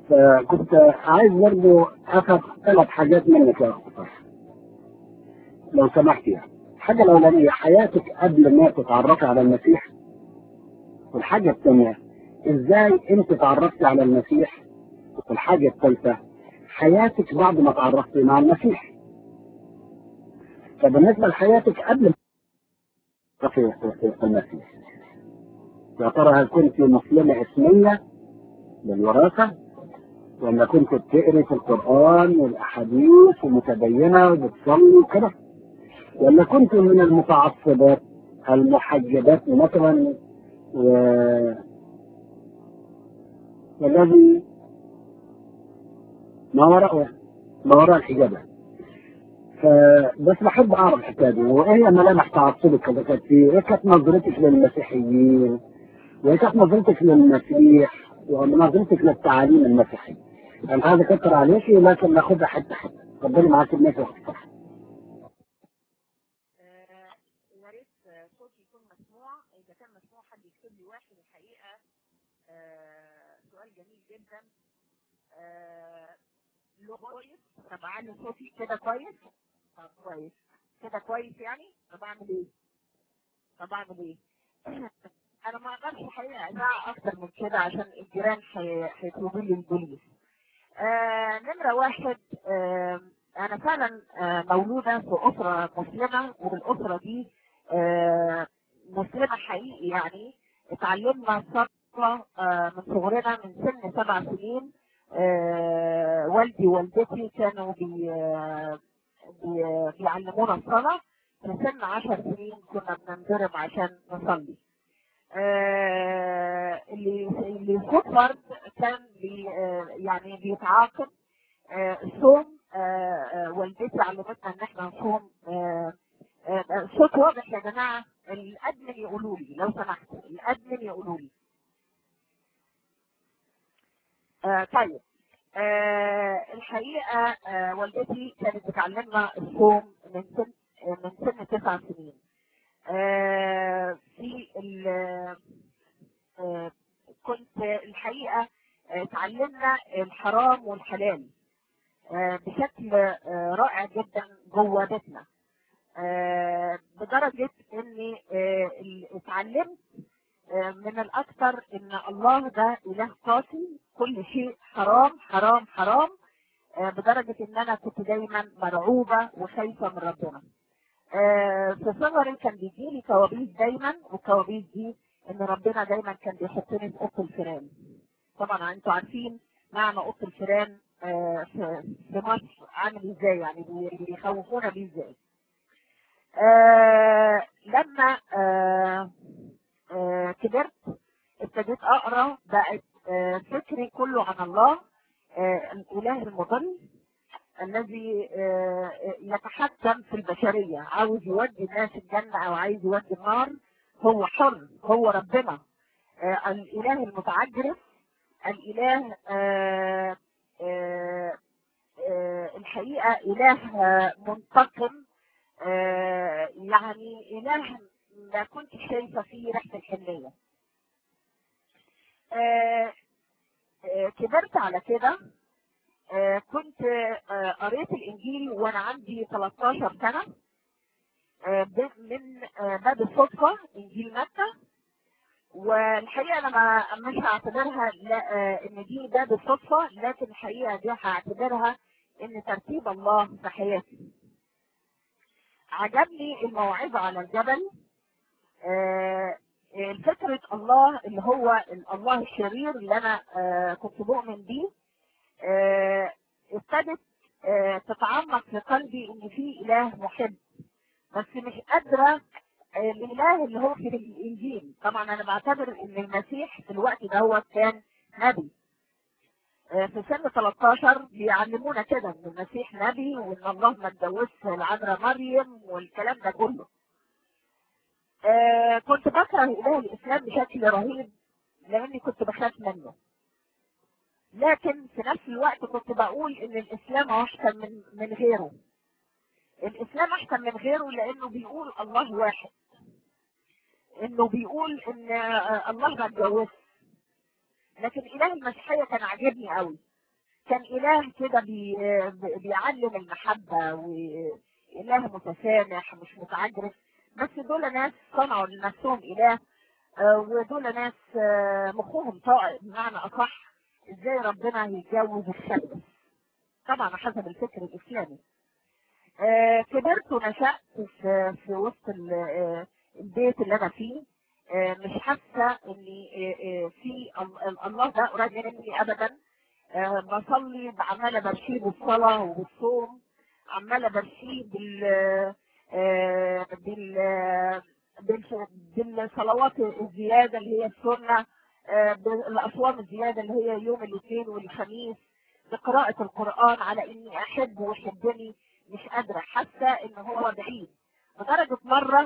فكنت عايز برضه اخذ ثلاث حاجات منك يا اخت لو سمحت يعني الحاجة الأولانية حياتك قبل ما تتعرفي على المسيح والحاجة الثانية ازاي انت تعرفتي على المسيح والحاجة الثالثة حياتك بعد ما تعرفتي مع المسيح فبالنسبة لحياتك قبل ما تعرفي المسيح يا ترى هل كنت مسلمة اسمية للوراثة ولا كنت بتقري في القرآن والأحاديث ومتدينة وبتصلي وكده ولا كنت من المتعصبات المحجبات مثلا و... والذي ما وراء ما وراء الحجاب فبس بحب اعرف الحكايه دي وايه ملامح تعصبك كده كانت في ايه كانت نظرتك للمسيحيين وايه كانت نظرتك للمسيح ونظرتك للتعاليم المسيحيه انا عايز اكتر عليكي لكن ناخدها حته حته ربنا معاك الناس واختار يا ريت صوتي يكون مسموع اذا كان مسموع حد يكتب لي واحد الحقيقه آه، سؤال جميل جدا آه، له كويس طب اعلي صوتي كده كويس طب كويس كده كويس يعني طب اعمل ايه طب اعمل ايه انا ما اقدرش الحقيقه اذاع اكتر من كده عشان الجيران هي- هيطلبوا لي البوليس آه نمره واحد آه انا فعلا آه مولوده في اسره مسلمه والاسره دي آه مسلمه حقيقي يعني اتعلمنا الصلاه آه من صغرنا من سن سبع سنين آه والدي ووالدتي كانوا بي آه بي- بيعلمونا الصلاه في سن عشر سنين كنا بننضرب عشان نصلي آه، اللي اللي يصوت فرد كان بي آه، يعني بيتعاقب آه، الصوم آه، آه، والدتي علمتنا ان احنا نصوم آه، آه، آه، صوت واضح يا جماعه الادمن يقولوا لي لو سمحتوا الادمن يقولوا لي آه، طيب آه، الحقيقه آه، والدتي كانت بتعلمنا الصوم من سن آه، من سن تسع سنين آه، في ال- آه، كنت الحقيقة آه، اتعلمنا الحرام والحلال آه، بشكل آه، رائع جدا جوه بيتنا آه، بدرجة اني آه، ال- اتعلمت آه، من الاكثر ان الله ده اله قاسي كل شيء حرام حرام حرام آه، بدرجة ان انا كنت دايما مرعوبة وخايفة من ربنا آه، في صغري كان بيجيلي كوابيس دايما والكوابيس دي ان ربنا دايما كان بيحطني في اوضه الفيران طبعا انتوا عارفين معنى اوضه الفيران آه، في في مصر عامل ازاي يعني بي- بيخوفونا بيه ازاي آه، لما آه، آه، كبرت ابتديت اقرا بقت آه، فكري كله عن الله آه، الاله المضل الذي آه، يتحكم في البشرية عاوز يودي الناس الجنة أو عايز يودي النار هو حر هو ربنا آه، الإله المتعجرف الإله آه، آه، آه، الحقيقة إله آه، منتقم آه، يعني إله ما كنت شايفة فيه ريحة الحنية آه، آه، كبرت على كده آه، كنت آه، قريت الانجيل وانا عندي 13 سنه آه، ب- من آه، باب الصدفه انجيل متى والحقيقه انا ما مش هعتبرها لا آه، ان دي باب الصدفه لكن الحقيقه دي هعتبرها ان ترتيب الله في حياتي عجبني الموعظه على الجبل آه، آه، فكره الله اللي هو الله الشرير اللي انا آه، كنت بؤمن بيه آه، ابتدت آه، تتعمق في قلبي ان في اله محب بس مش قادره آه، الاله اللي هو في الانجيل طبعا انا بعتبر ان المسيح في الوقت ده هو كان نبي آه، في سن 13 بيعلمونا كده ان المسيح نبي وان الله ما اتجوزش العذراء مريم والكلام ده كله آه، كنت بكره اله الاسلام بشكل رهيب لاني كنت بخاف منه لكن في نفس الوقت كنت بقول ان الاسلام احسن من من غيره الاسلام احسن من غيره لانه بيقول الله واحد انه بيقول ان آه، الله ما اتجوزش لكن اله المسيحيه كان عاجبني قوي كان اله كده بي بي- بيعلم المحبه واله متسامح مش متعجرف بس دول ناس صنعوا لنفسهم اله آه، ودول ناس آه، مخهم طائع بمعنى اصح ازاي ربنا هيتجوز الشمس طبعا حسب الفكر الاسلامي آه، كبرت ونشأت في, في وسط ال- آه، البيت اللي أنا فيه آه، مش حاسة إن آه، آه، في ال- ال- الله ده قريب مني أبدا آه، بصلي عمالة برشيه بالصلاة وبالصوم عمالة برشيه بال آه، بال بال- بالصلوات الزيادة اللي هي السنة آه، بالأصوام الزيادة اللي هي يوم الاثنين والخميس بقراءة القرآن على إني أحبه ويحبني مش قادرة حاسة إن هو بعيد لدرجة مرة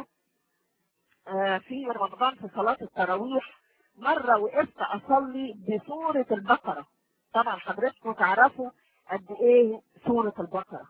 آه، في رمضان في صلاة التراويح مرة وقفت أصلي بسورة البقرة طبعا حضرتكم تعرفوا قد إيه سورة البقرة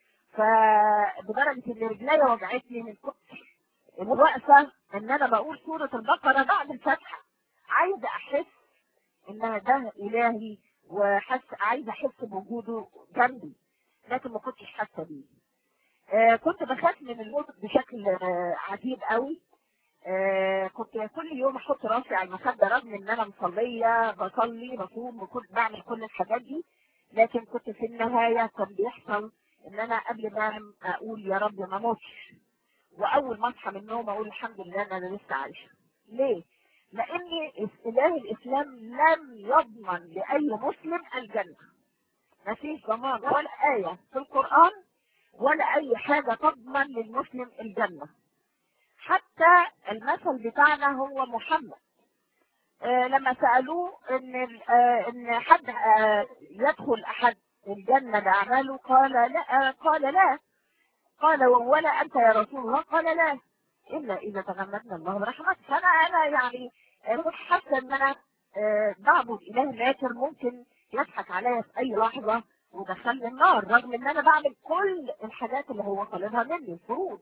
فبدرجة إن رجليا وجعتني من كتر الوقفة إن أنا بقول سورة البقرة بعد الفتحة عايزة أحس إن ده إلهي وحس عايزة أحس بوجوده جنبي لكن ما كنتش حاسة بيه آه كنت بخاف من الموت بشكل آه عجيب قوي آه كنت كل يوم احط راسي على المخده رغم ان انا مصليه بصلي بصوم وكنت بعمل كل الحاجات دي لكن كنت في النهايه كان بيحصل ان انا قبل ما انام اقول يا رب ما اموتش واول ما اصحى من النوم اقول الحمد لله ان انا لسه عايشه ليه؟ لان اله الاسلام لم يضمن لاي مسلم الجنه ما فيش ضمان ولا ايه في القران ولا اي حاجه تضمن للمسلم الجنه حتى المثل بتاعنا هو محمد آه لما سألوه ان ال- آه ان حد آه يدخل احد الجنة بأعماله قال لا آه قال لا قال ولا انت يا رسول الله قال لا الا اذا تغمدنا الله برحمته فانا انا يعني آه، كنت حاسه ان انا آه، بعبد اله ماكر ممكن يضحك عليا في اي لحظه ودخلني النار رغم ان انا بعمل كل الحاجات اللي هو طالبها مني الفروض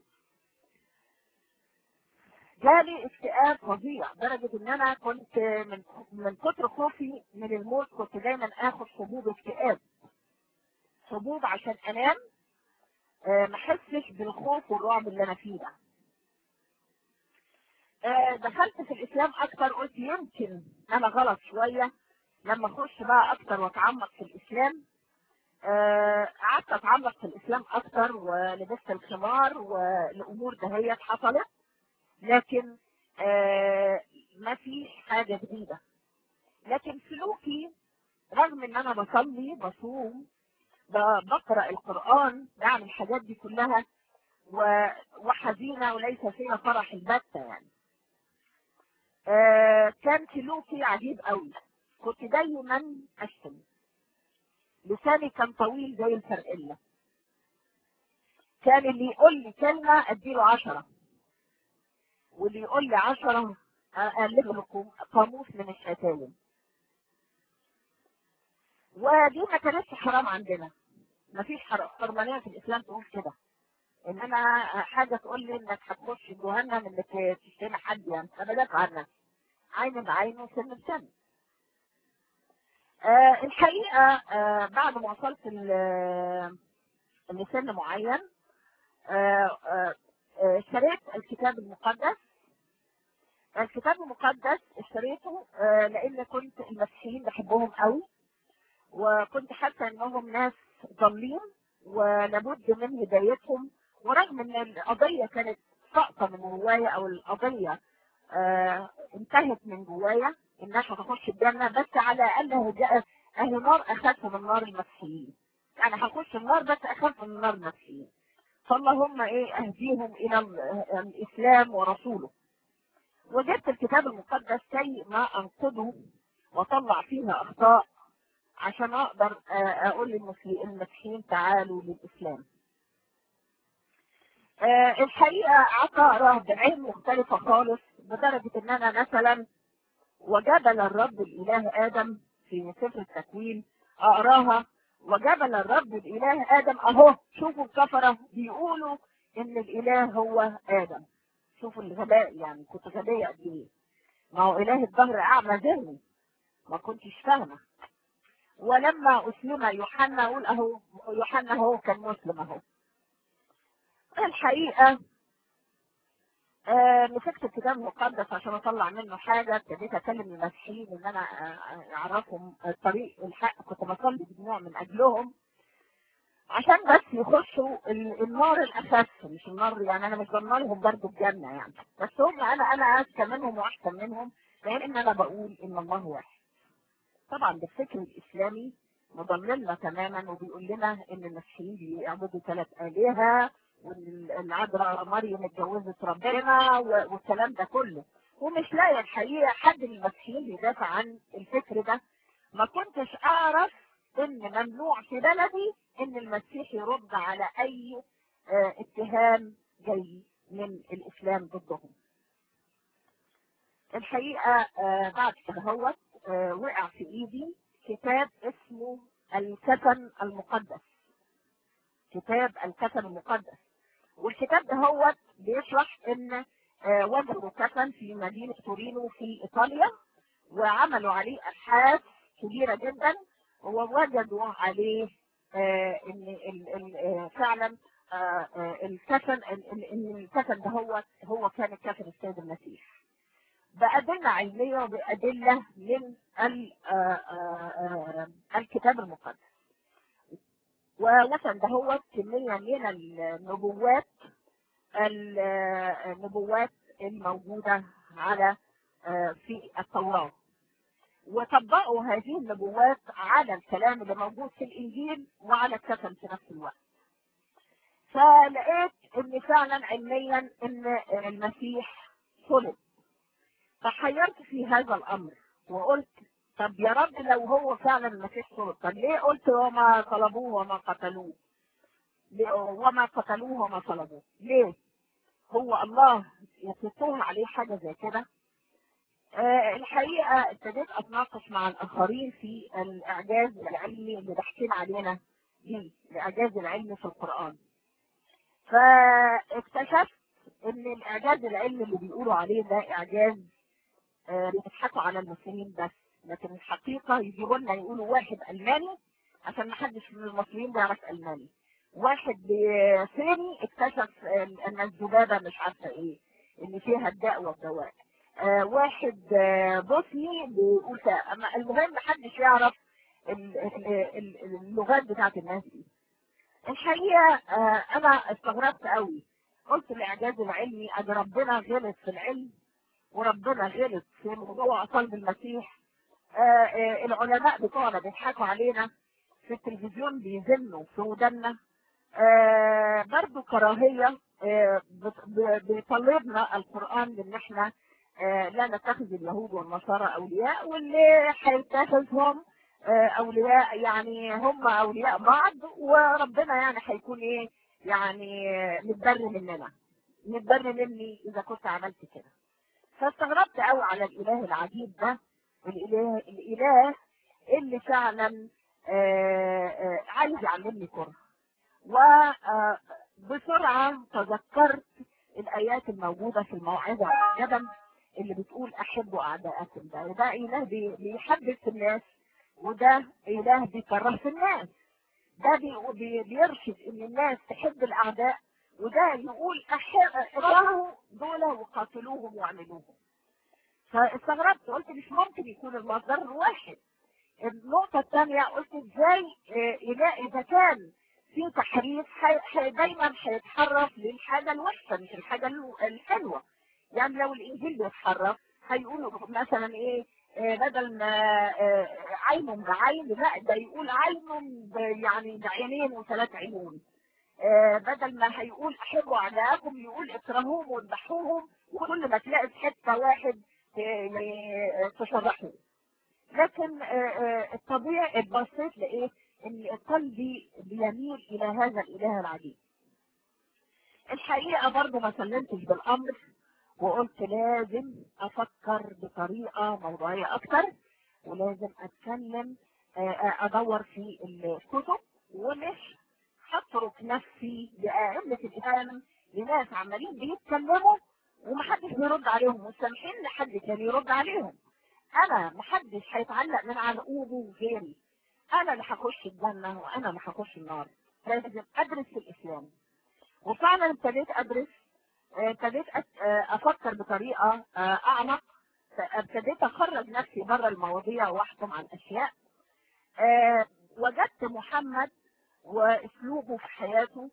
جالي اكتئاب فظيع لدرجة ان انا كنت من من كتر خوفي من الموت كنت دايما اخد حبوب اكتئاب حبوب عشان انام آه، ما احسش بالخوف والرعب اللي انا فيه ده آه، دخلت في الاسلام اكتر قلت يمكن انا غلط شوية لما اخش بقى اكتر واتعمق في الاسلام آه، قعدت اتعمق في الاسلام اكتر ولبست الخمار والامور دهيت حصلت لكن آه ما فيش حاجة جديدة لكن سلوكي رغم ان انا بصلي بصوم ب- بقرأ القرآن بعمل الحاجات دي كلها و- وحزينة وليس فيها فرح البتة يعني آه كان سلوكي عجيب قوي كنت دايما اشتم لساني كان طويل زي الفرقلة كان اللي يقول لي كلمة اديله عشرة واللي يقول لي عشرة أقلب له قام- قاموس من الشتايم ودي ما كانتش حرام عندنا ما فيش حرمانية في الإسلام تقول كده إنما حاجة تقول لي إنك هتخش جهنم إنك تشتمي حد يعني أنا بدافع عنك عين بعين وسن بسن آه الحقيقة آه بعد ما وصلت ل- لسن معين آه آه آه، اشتريت الكتاب المقدس الكتاب المقدس اشتريته آه، لان كنت المسيحيين بحبهم قوي وكنت حاسه انهم ناس ضالين ولابد من هدايتهم ورغم ان القضيه كانت ساقطه من جوايا او القضيه آه، انتهت من جوايا انها هتخش الجنه بس على الاقل هداء اهل النار اخف من نار المسيحيين يعني هخش النار بس اخف من نار المسيحيين فاللهم ايه اهديهم الى ال- الاسلام ورسوله وجدت الكتاب المقدس كي ما انقذه واطلع فيها اخطاء عشان اقدر آه، اقول للمسلمين المسيحيين تعالوا للاسلام. آه، الحقيقه قعدت اقرا بعين مختلفه خالص لدرجه ان انا مثلا وجبل الرب الاله ادم في سفر التكوين اقراها وجبل الرب الاله ادم اهو شوفوا الكفره بيقولوا ان الاله هو ادم شوفوا الغباء يعني كنت غبية قد ايه ما هو اله الظهر اعمى ذهني ما كنتش فاهمه ولما اسلم يوحنا اقول اهو يوحنا هو كان مسلم اهو الحقيقه آه مسكت الكتاب المقدس عشان اطلع منه حاجه ابتديت اكلم المسيحيين ان انا آه، اعرفهم طريق الحق كنت بصلي بدموع من اجلهم عشان بس يخشوا ال- النار الاخف مش النار يعني انا مش ضمن لهم برضه الجنه يعني بس هم انا انا اذكى منهم واحسن منهم لان انا بقول ان الله واحد طبعا ده الفكر الاسلامي مضللنا تماما وبيقول لنا ان المسيحيين بيعبدوا ثلاث الهه وان العذراء مريم اتجوزت ربنا و- والكلام ده كله ومش لاقي الحقيقه حد من المسيحيين بيدافع عن الفكر ده ما كنتش اعرف ان ممنوع في بلدي ان المسيح يرد على اي آه، اتهام جاي من الاسلام ضدهم الحقيقه آه، بعد كده هو آه، وقع في ايدي كتاب اسمه الكفن المقدس كتاب الكفن المقدس والكتاب ده هو بيشرح ان آه، وجدوا كفن في مدينه تورينو في ايطاليا وعملوا عليه ابحاث كبيره جدا ووجدوا عليه آه، ان ال- ال- آه، فعلا آه، آه، الكفن ال- ال- ان الكفن ده هو هو كان كفن السيد المسيح بأدلة علمية وبأدلة من ال- آه، آه، آه، الكتاب المقدس ووصل ده هو كمية من النبوات ال- آه، النبوات الموجودة على آه، في التوراة وطبقوا هذه النبوات على الكلام اللي موجود في الإنجيل وعلى الكفن في نفس الوقت فلقيت ان فعلا علميا ان المسيح صلب فحيرت في هذا الامر وقلت طب يا رب لو هو فعلا المسيح صلب طب ليه قلت وما طلبوه وما قتلوه ليه- وما قتلوه وما صلبوه ليه هو الله يسطوه عليه حاجه زي كده آه، الحقيقه ابتديت اتناقش مع الاخرين في الاعجاز العلمي اللي ضاحكين علينا بيه الاعجاز العلمي في القران فاكتشفت ان الاعجاز العلمي اللي بيقولوا عليه ده اعجاز آه، بيضحكوا على المسلمين بس لكن الحقيقه يجيبوا لنا يقولوا واحد الماني عشان ما حدش من المصريين بيعرف الماني واحد ب- صيني اكتشف ان إن الذبابه مش عارفه ايه ان فيها الداء والدواء آه، واحد آه، بوسني بيقول كده. أما المهم محدش يعرف ال- ال- ال- اللغات بتاعت الناس دي الحقيقه آه، انا استغربت قوي قلت الاعجاز العلمي ان ربنا غلط في العلم وربنا غلط في موضوع صلب المسيح آه، آه، العلماء بتوعنا بيضحكوا علينا في التلفزيون بيزنوا في ودنا آه، برضو كراهية آه، بت- ب- بيطلبنا القرآن بان احنا آه، لا نتخذ اليهود والنصارى اولياء واللي هيتخذهم آه، اولياء يعني هم اولياء بعض وربنا يعني هيكون ايه يعني آه، متبر مننا متبر مني اذا كنت عملت كده فاستغربت قوي على الاله العجيب ده الاله الاله اللي فعلا آه، آه، عايز يعلمني كره وبسرعة تذكرت الآيات الموجودة في الموعظة والجبل اللي بتقول أحبوا أعداءكم ده وده إله بي- بيحبب في الناس وده إله بيكره في الناس ده بي- بي- بيرشد إن الناس تحب الأعداء وده يقول أحب اكرهوا دول وقاتلوهم واعملوهم فاستغربت قلت مش ممكن يكون المصدر واحد النقطة الثانية قلت ازاي آه، إذا إذا كان في تحريف حي- حي- دايما هيتحرف للحاجة الوحشة مش الحاجة الو- الحلوة يعني لو الإنجيل بيتحرف هيقولوا مثلا إيه آه، بدل ما آه، عين بعين لا ده يقول عين ب- يعني بعينين وثلاث عيون آه، بدل ما هيقول احبوا اعداءكم يقول اكرهوهم واذبحوهم وكل ما تلاقي في حته واحد آه، يعني تشرحوه لكن آه، آه، الطبيعي اتبصيت لايه ان قلبي بيميل الى هذا الاله العجيب الحقيقه برضه ما سلمتش بالامر وقلت لازم افكر بطريقه موضوعيه اكتر ولازم اتكلم آه، آه، ادور في الكتب ومش هترك نفسي بأئمة الإسلام لناس عمالين بيتكلموا ومحدش بيرد عليهم مستمعين لحد كان يرد عليهم انا محدش هيتعلق من على قوبه غيري انا اللي هخش الجنه وانا اللي هخش النار لازم ادرس في الاسلام وفعلا ابتديت ادرس آه، ابتديت أت- آه، افكر بطريقه آه، اعمق ابتديت اخرج نفسي بره المواضيع واحكم على الاشياء آه، وجدت محمد واسلوبه في حياته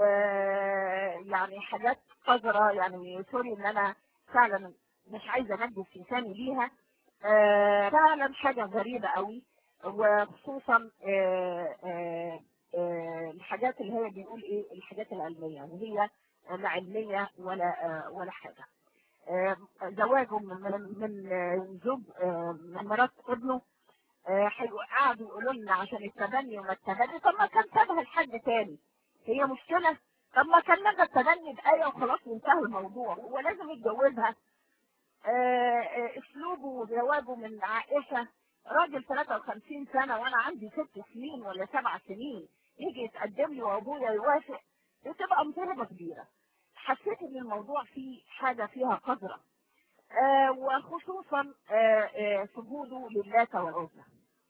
ويعني حاجات قذرة يعني سوري ان انا فعلا مش عايزه انجز لساني ليها آه، فعلا حاجه غريبه قوي وخصوصا آه، آه، آه، الحاجات اللي هي بيقول ايه الحاجات العلميه وهي لا علميه ولا آه، ولا حاجه آه، زواجه من من من آه، زوج آه، من مرات ابنه آه، حلو قعدوا يقولوا لنا عشان التبني وما التبني طب ما كان سابها لحد تاني هي مشكله طب ما كان لغى التبني بآية وخلاص وانتهى الموضوع هو لازم يتجوزها آه، آه، اسلوبه وزواجه من عائشه راجل 53 سنه وانا عندي ست سنين ولا سبع سنين يجي يتقدم لي وابويا يوافق بتبقى مصيبه كبيره حسيت ان الموضوع فيه حاجه فيها قذره آه، وخصوصا آه، آه، سجوده للات والعزى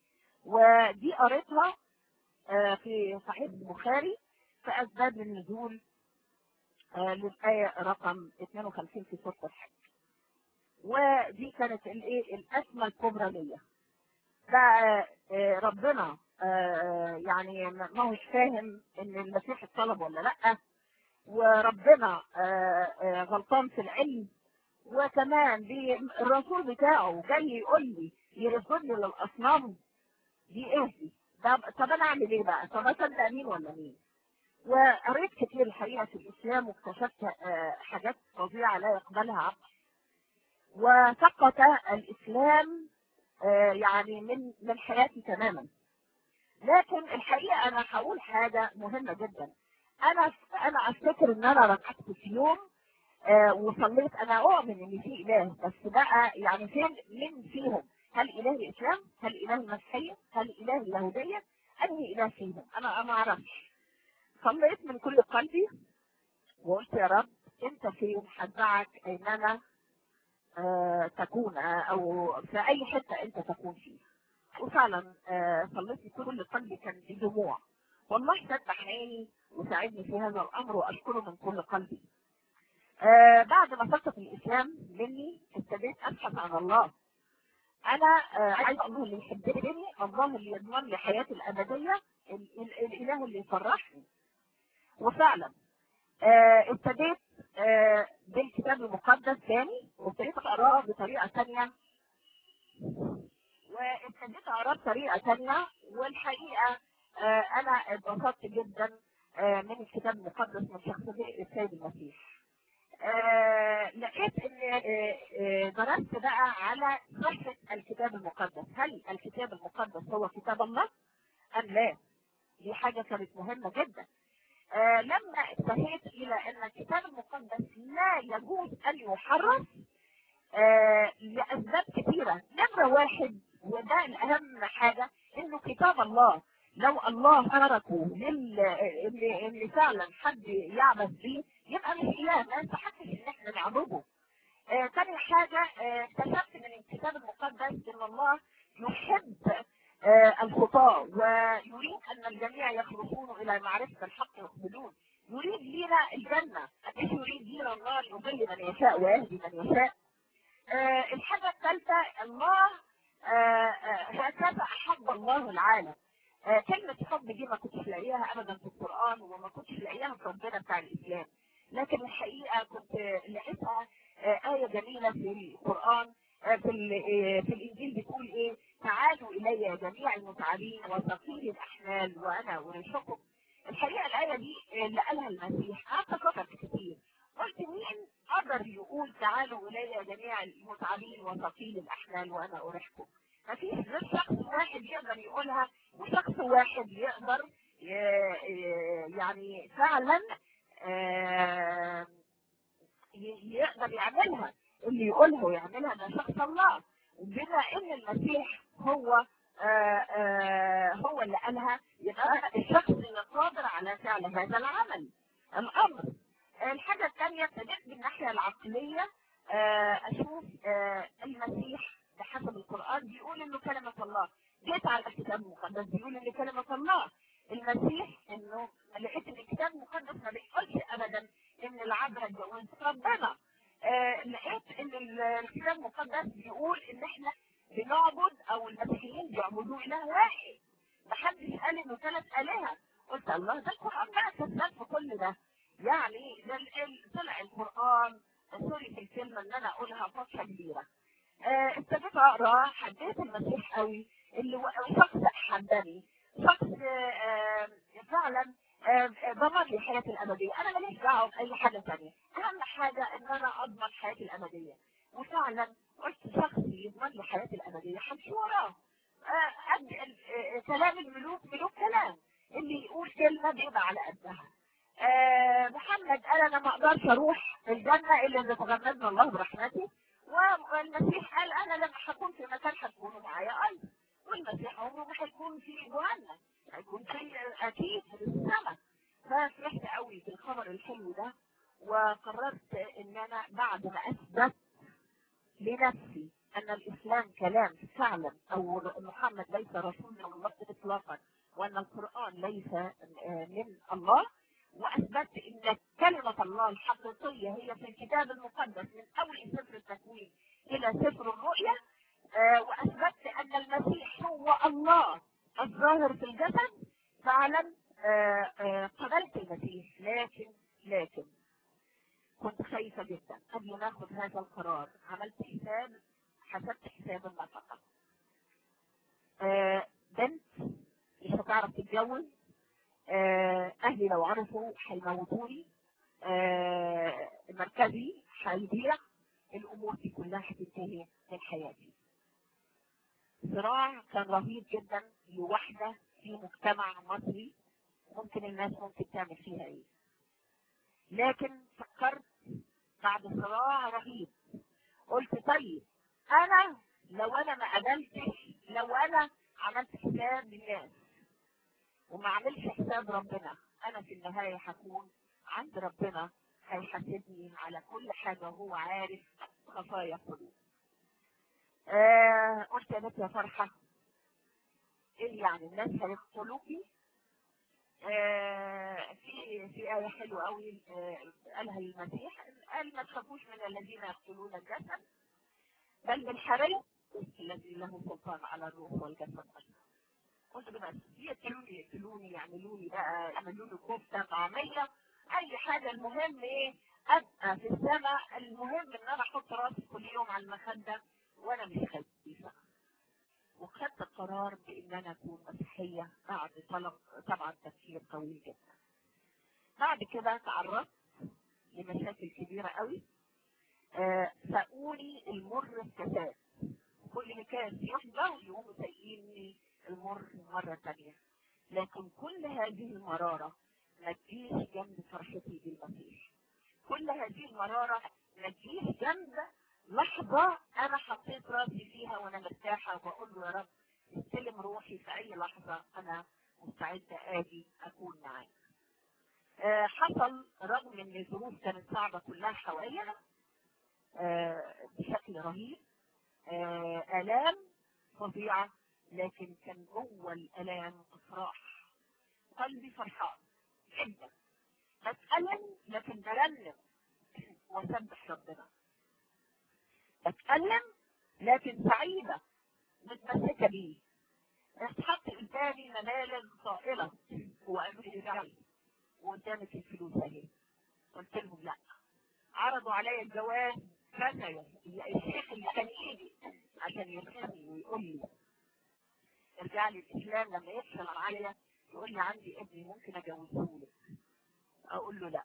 ودي قريتها آه، في صحيح البخاري في اسباب النزول آه، للايه رقم 52 في سوره الحج ودي كانت الايه الازمه الكبرى ليا بقى آه، ربنا آه، يعني ما ما هوش فاهم ان المسيح اتطلب ولا لا وربنا آه، آه، غلطان في العلم وكمان بي- الرسول بتاعه جاي يقول لي يرفضني للاصنام دي ايه دي؟ طب طب انا اعمل ايه بقى؟ طب اصدق مين ولا مين؟ وقريت كتير الحقيقه في الاسلام واكتشفت آه، حاجات فظيعه لا يقبلها عقل وسقط الاسلام آه، يعني من من حياتي تماما لكن الحقيقه انا هقول حاجه مهمه جدا انا انا افتكر ان انا ركعت في يوم آه، وصليت انا اؤمن ان في اله بس بقى يعني فين مين فيهم هل اله الاسلام هل اله المسيحيه هل اله اليهوديه انهي اله فيهم انا ما اعرفش صليت من كل قلبي وقلت يا رب انت فين هتبعك اينما آه، تكون آه، او في اي حته انت تكون فيها وفعلا آه، صليت من كل قلبي كان في دموع والله فتح عيني وساعدني في هذا الامر واشكره من كل قلبي آه بعد ما سقط الاسلام مني ابتديت ابحث عن الله انا آه عايز الله اللي يحبني الله اللي يضمن لي حياتي الابديه ال- ال- الاله اللي يفرحني وفعلا آه ابتديت آه بالكتاب المقدس تاني وابتديت اقراه بطريقه ثانيه وابتديت اقراه بطريقه ثانيه والحقيقه آه انا اتبسطت جدا آه من الكتاب المقدس من شخصيه السيد المسيح آه، لقيت ان آه، آه، درست بقى على صحة الكتاب المقدس هل الكتاب المقدس هو كتاب الله ام لا دي حاجة كانت مهمة جدا آه، لما انتهيت الى ان الكتاب المقدس لا يجوز ان يحرف آه، لاسباب كثيرة نمرة واحد وده الاهم حاجة انه كتاب الله لو الله تركه لل اللي, اللي فعلا حد يعبث بيه يبقى مش اله ما يستحقش ان احنا نعبده. آه تاني حاجة آه، اكتشفت من الكتاب المقدس ان الله يحب آه الخطاة ويريد ان الجميع يخلصون الى معرفة الحق يقبلون. يريد لنا الجنة مش يريد لنا النار يضل من يشاء ويهدي من يشاء. آه الحاجة الثالثة الله آه، آه، هكذا أحب الله العالم آه، كلمة حب دي ما كنتش لاقيها أبدا في القرآن وما كنتش لاقيها في ربنا بتاع الإسلام لكن الحقيقة كنت لقيتها آه، آية جميلة في القرآن آه، في ال- آه، في الإنجيل بتقول إيه تعالوا إلي جميع المتعبين وثقيل الأحمال وأنا أريحكم الحقيقة الآية دي آه، اللي قالها المسيح قعدت أفكر كتير قلت مين قدر يقول تعالوا إلي جميع المتعبين وثقيل الأحمال وأنا أريحكم مفيش غير شخص واحد يقدر يقولها وشخص واحد يقدر ي- ي- يعني فعلا آه، ي- يقدر يعملها اللي يقولها ويعملها ده شخص الله بما ان المسيح هو آه، آه، هو اللي قالها يبقى الشخص اللي قادر على فعل هذا العمل الامر الحاجه الثانيه ابتديت بالناحيه العقليه آه، اشوف آه، المسيح بحسب القران بيقول انه كلمه الله جيت على الكتاب المقدس بيقول ان كلمه الله المسيح انه لقيت ان الكتاب المقدس ما بيقولش ابدا ان العذراء اتجوزت ربنا آه لقيت ان ال- الكتاب المقدس بيقول ان احنا بنعبد او المسيحيين بيعبدوا اله واحد محدش قال انه ثلاث الهه قلت الله ده القران بقى كذاب في كل ده يعني ده ال- ال- طلع القران سوري في الكلمه ان انا اقولها فتره كبيره آه، ابتديت اقرا حبيت المسيح قوي اللي هو شخص حبني شخص آه، آه، فعلا آه، آه، ضمن لي حياتي الابديه انا ماليش دعوه باي حاجه ثانيه اهم حاجه ان انا اضمن حياتي الابديه وفعلا قلت شخص يضمن لي حياتي الابديه همشي وراه آه، قد ال- آه، كلام الملوك ملوك كلام اللي يقول كلمه بيبقى على قدها آه، محمد قال انا ما اقدرش اروح الجنه الا اذا تغمدنا الله برحمته والمسيح قال انا لما هكون في مكان هتكونوا معايا ايضا والمسيح عمره ما هيكون في جهنم هيكون في اكيد في السماء ففرحت قوي بالخبر الحلو ده وقررت ان انا بعد ما اثبت لنفسي ان الاسلام كلام فعلا او محمد ليس رسول من الله اطلاقا وان القران ليس آه، من الله واثبتت ان كلمه الله الحقيقيه هي في الكتاب المقدس من اول سفر التكوين الى سفر الرؤيا آه، واثبتت ان المسيح هو الله الظاهر في الجسد فعلا آه، آه، قبلت المسيح لكن لكن كنت خايفة جدا قبل ما اخذ هذا القرار عملت حساب حسبت حساب النفقة آه، بنت مش هتعرف تتجوز آه، اهلي لو عرفوا هيموتوني آه، مركزي هيضيع الامور دي كلها هتنتهي من حياتي صراع كان رهيب جدا لوحده في مجتمع مصري ممكن الناس ممكن تعمل فيها ايه لكن فكرت بعد صراع رهيب قلت طيب انا لو انا ما قبلتش لو انا عملت حساب للناس وما عملش حساب ربنا انا في النهايه هكون عند ربنا هيحاسبني على كل حاجه وهو عارف خفايا قلوب آه قلت يا بنت يا فرحه ايه يعني الناس هيقتلوكي آه في في آية حلوة قوي آه قالها المسيح قال ما تخافوش من الذين يقتلون الجسد بل بالحري الذي له سلطان على الروح والجسد أيضا. قلت بس يقتلوني يقتلوني يعملوني بقى يعملوا لي كفته طعميه اي حاجه المهم ايه ابقى في السماء المهم ان انا احط راسي كل يوم على المخده وانا مش خايفه وخدت القرار بان انا اكون مسيحيه بعد طلب طبعا تفكير طويل جدا بعد كده تعرضت لمشاكل كبيره قوي آه، ساقوني المر الكساد كل كاس يحضر يقوموا سايقيني المر مرة تانية لكن كل هذه المرارة ما تجيش جنب فرحتي بالمسيح كل هذه المرارة ما تجيش جنب لحظة أنا حطيت راسي فيها وأنا مرتاحة وبقول له يا رب استلم روحي في أي لحظة أنا مستعدة آجي أكون معاك. آه، حصل رغم ان الظروف كانت صعبة كلها حوالينا آه، بشكل رهيب آه، آلام فظيعة لكن كان جوه الآلام أفراح قلبي فرحان جدا بتألم لكن برنم وسبح ربنا بتألم لكن سعيدة متمسكة بيه اتحط قدامي مبالغ طائلة وقالوا لي ارجعي وقدامك الفلوس اهي قلت لهم لا عرضوا عليا الجواز مثلا الشيخ اللي كان يجي عشان يرسمني ويقول لي ارجع لي الاسلام لما يفصل عليا يقول لي عندي ابني ممكن اجوزه لك اقول له لا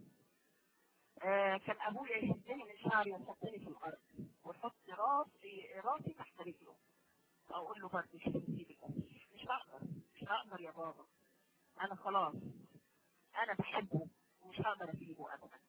آه كان ابويا يهزني من شعري ويحطني في الارض ويحط راسي راسي تحت رجله اقول له برضه مش هسيبك مش هقدر مش هقدر يا بابا انا خلاص انا بحبه ومش هقدر اسيبه ابدا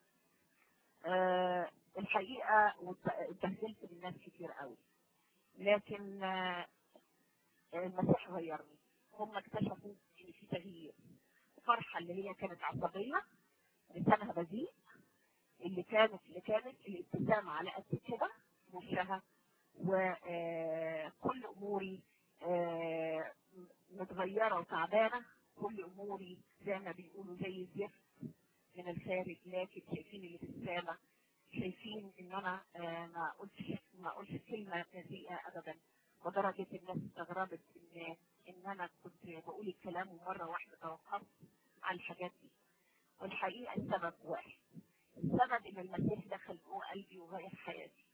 آه الحقيقه وات- اتبهدلت من ناس كتير قوي لكن آه المسيح غيرني هم اكتشفوا ان في تغيير فرحه اللي هي كانت عصبيه لسانها بذيء اللي كانت اللي كانت الابتسامه على قد كده وشها وكل اموري آه، متغيرة وتعبانة كل أموري زي ما بيقولوا زي الزفت من الخارج لكن شايفين اللي في السامة شايفين ان انا آه، ما قلتش ما قلتش كلمة نزيئة ابدا ودرجة الناس استغربت ان ان انا كنت بقول الكلام ومرة واحدة توقفت على الحاجات دي والحقيقة السبب واحد السبب ان المسيح دخل جوه قلبي وغير حياتي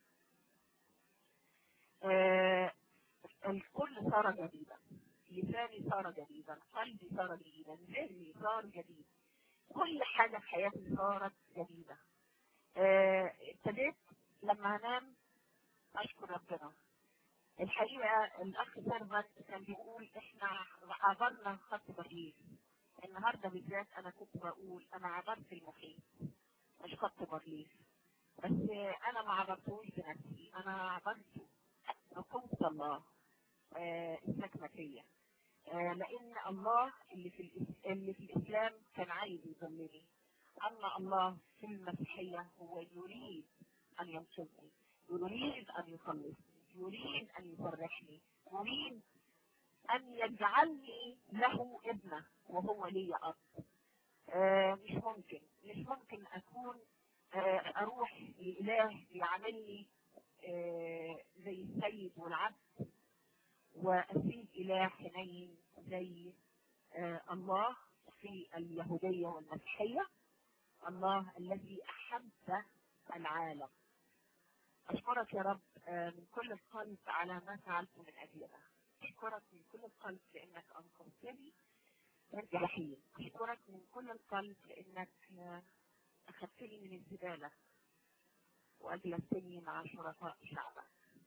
آه الكل صار جديدا لساني صار جديدا قلبي صار جديدا ذهني صار جديد كل حاجة في حياتي صارت جديدة آه، ابتديت لما انام اشكر ربنا الحقيقة الاخ سيرفنت كان بيقول احنا عبرنا خط برلين النهارده بالذات انا كنت بقول انا عبرت المحيط مش خط برلين بس آه، انا ما عبرتوش بنفسي انا عبرته بقوة الله آه، الساكنة فيا آه، لان الله اللي في الإس- اللي في الاسلام كان عايز يضمني اما الله في المسيحيه هو يريد ان ينقذني يريد ان يخلصني يريد ان يفرحني يريد ان يجعلني له ابنه وهو لي اب آه، مش ممكن مش ممكن اكون آه، اروح لاله يعاملني آه، زي السيد والعبد واسيب اله حنين زي آه، الله في اليهوديه والمسيحيه الله الذي احب العالم اشكرك يا رب آه، من كل القلب على ما فعلته من اجلنا اشكرك من كل القلب لانك انقذتني من الجحيم اشكرك من كل القلب لانك آه، اخذتني من الزباله واجلستني مع شرفاء شعبك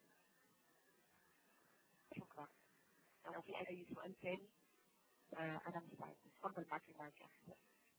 شكرا لو في اي سؤال تاني آه، انا مستعد اتفضل معك المايك يا أخي.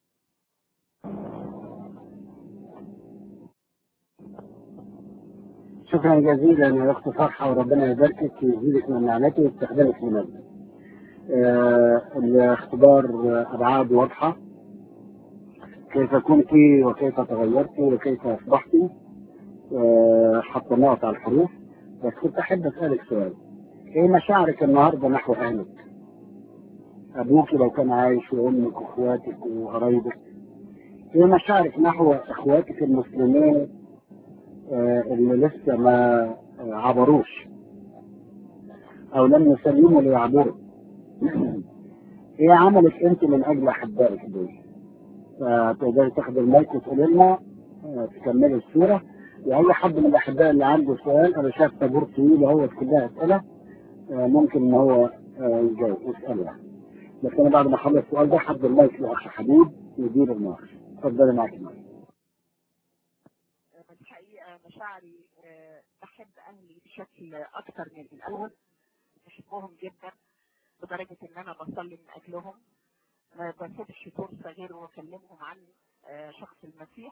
شكرا جزيلا يا اخت فرحه وربنا يباركك ويزيدك من نعمته ويستخدمك في مجد. آه الاختبار آه، ابعاد واضحه كيف كنت وكيف تغيرت وكيف اصبحت آه حتى نقط على الحروف بس كنت احب اسالك سؤال ايه مشاعرك النهارده نحو اهلك؟ ابوك لو كان عايش وامك واخواتك وقرايبك ايه مشاعرك نحو اخواتك المسلمين آه، اللي لسه ما آه، عبروش او لم يسلموا ليعبروا ايه عملك انت من اجل احبائك دول فتقدري تاخدي المايك وتقولي لنا آه، تكملي الصوره واي حد من الاحباء اللي عنده سؤال انا شايف طابور طويل اهو كلها اسئله آه، ممكن ان هو آه، يجاوب يسال يعني بس انا بعد ما اخلص السؤال ده حد المايك لاخ حبيب يدير المناقشه اتفضلي معاك المايك آه، الحقيقة مشاعري آه، بحب أهلي بشكل أكثر من الأول بحبهم جدا لدرجة إن أنا بصلي من أجلهم ما بسيبش فرصة غير وأكلمهم عن آه، شخص المسيح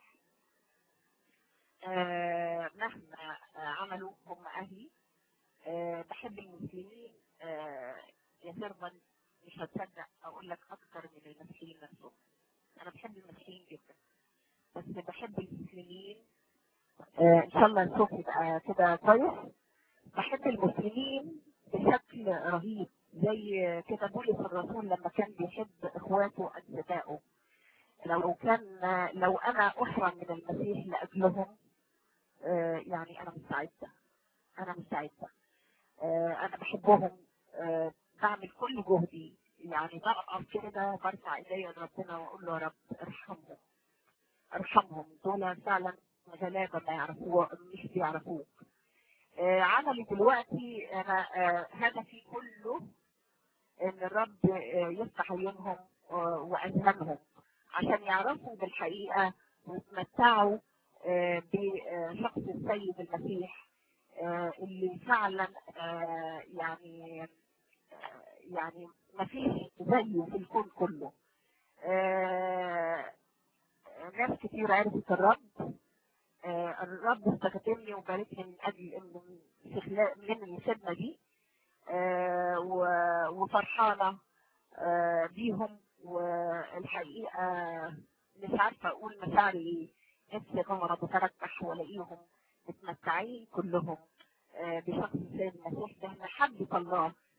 آه، مهما آه، عملوا هم أهلي آه، بحب المسلمين آه، يا سيرفن مش هتصدق أقول لك أكثر من المسيحيين نفسهم أنا بحب المسيحيين جدا بس بحب المسلمين آه، ان شاء الله الصوت يبقى كده كويس بحب المسلمين بشكل رهيب زي كده بولس الرسول لما كان بيحب اخواته اجداؤه لو كان لو انا احرم من المسيح لاجلهم آه، يعني انا مستعده انا مستعده آه، انا بحبهم آه، بعمل كل جهدي يعني بقف كده برفع ايديا لربنا واقول له يا رب ارحمهم ارحمهم دول فعلا غلابه ما يعرفوه مش بيعرفوك آه، عملي دلوقتي انا آه، هدفي كله ان الرب آه، يفتح عيونهم آه، واذهانهم عشان يعرفوا بالحقيقه ويتمتعوا آه، بشخص السيد المسيح آه، اللي فعلا آه، يعني آه، يعني ما فيش زيه في الكون كله آه، ناس كتير عرفت الرب آه، الرب استخدمني وباركني من اجل انه في خلال من الخدمه دي آه، و- وفرحانه آه، بيهم والحقيقه مش عارفه اقول مشاعري ايه نفسي اغمض وتركح والاقيهم متمتعين كلهم آه، بشخص السيد المسيح ده محبه الله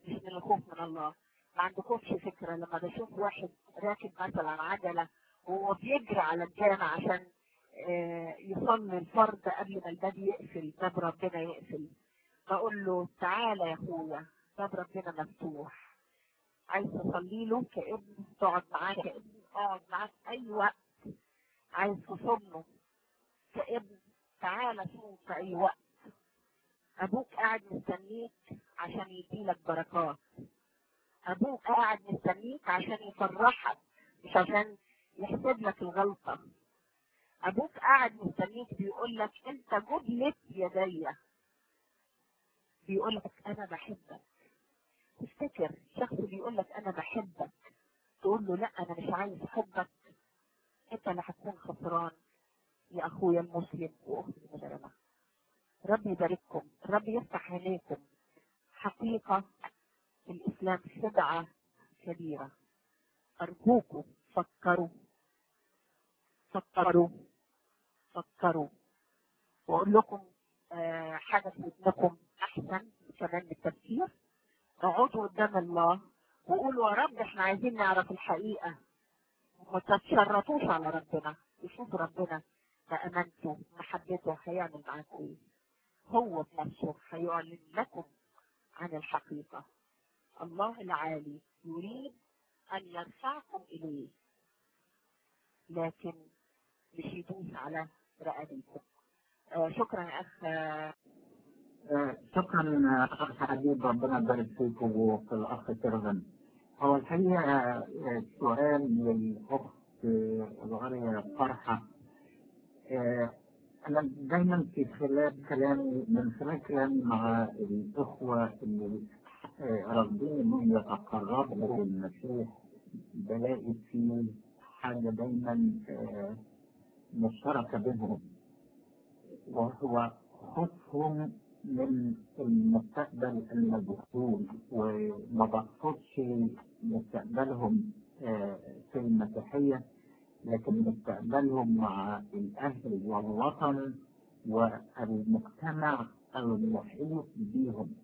مش من الخوف من الله ما عندكمش فكرة لما بشوف واحد راكب مثلا عجلة وهو بيجري على الجامع عشان آه، يصلي الفرض قبل ما الباب يقفل باب ربنا يقفل بقول له تعالى يا اخويا باب ربنا مفتوح عايز تصلي له كابن تقعد معاه كابن اقعد معاه في اي وقت عايز تصوم كابن تعالى صوم في اي وقت ابوك قاعد مستنيك عشان يديلك بركات ابوك قاعد مستنيك عشان يفرحك مش عشان يحسب لك الغلطة ابوك قاعد مستنيك بيقول لك انت جبلت يدي بيقول لك انا بحبك تفتكر شخص بيقول لك انا بحبك تقول له لا انا مش عايز حبك انت اللي هتكون خسران يا اخويا المسلم واختي المسلمه ربي يبارككم ربي يفتح عينيكم حقيقه الاسلام خدعه كبيره ارجوكم فكروا فكروا فكروا واقول لكم آه حاجه في ودنكم احسن كمان من التفكير اقعدوا قدام الله وقولوا يا رب احنا عايزين نعرف الحقيقه وما تتشرطوش على ربنا وشوفوا ربنا بأمانته محبته هيعمل معاكم ايه هو بنفسه هيعلن لكم عن الحقيقة الله العالي يريد أن يرفعكم إليه لكن مش يدوس على رقبتكم آه شكرا يا أخ آه، آه، شكرا اخ حبيب ربنا يبارك فيك وفي الاخ كرغن هو الحقيقه آه، سؤال للاخت آه، الغاليه فرحه آه، انا دايما في خلال كلامي من خلال كلامي مع الاخوه اللي آه، راغبين انهم يتقربوا للمسيح بلاقي في حاجه دايما آه، مشتركه بينهم وهو خوفهم من المستقبل المجهول وما بقصدش مستقبلهم آه، في المسيحية لكن مستقبلهم مع الأهل والوطن والمجتمع المحيط بيهم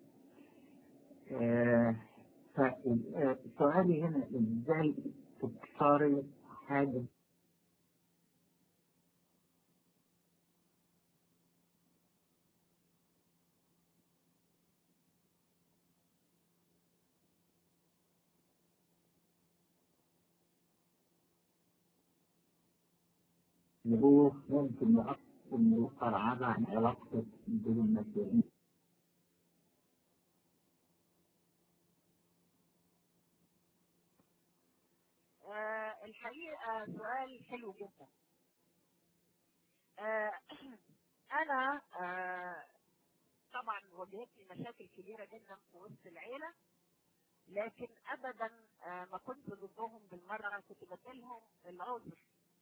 آه، فسؤالي هنا ازاي تكسري حاجة اللي هو ممكن يأثر على عن علاقتك بالمسيحيين آه الحقيقة سؤال حلو جدا آه أنا آه طبعا واجهتني مشاكل كبيرة جدا في وسط العيلة لكن أبدا آه ما كنت ضدهم بالمرة أنا كنت بديلهم العذر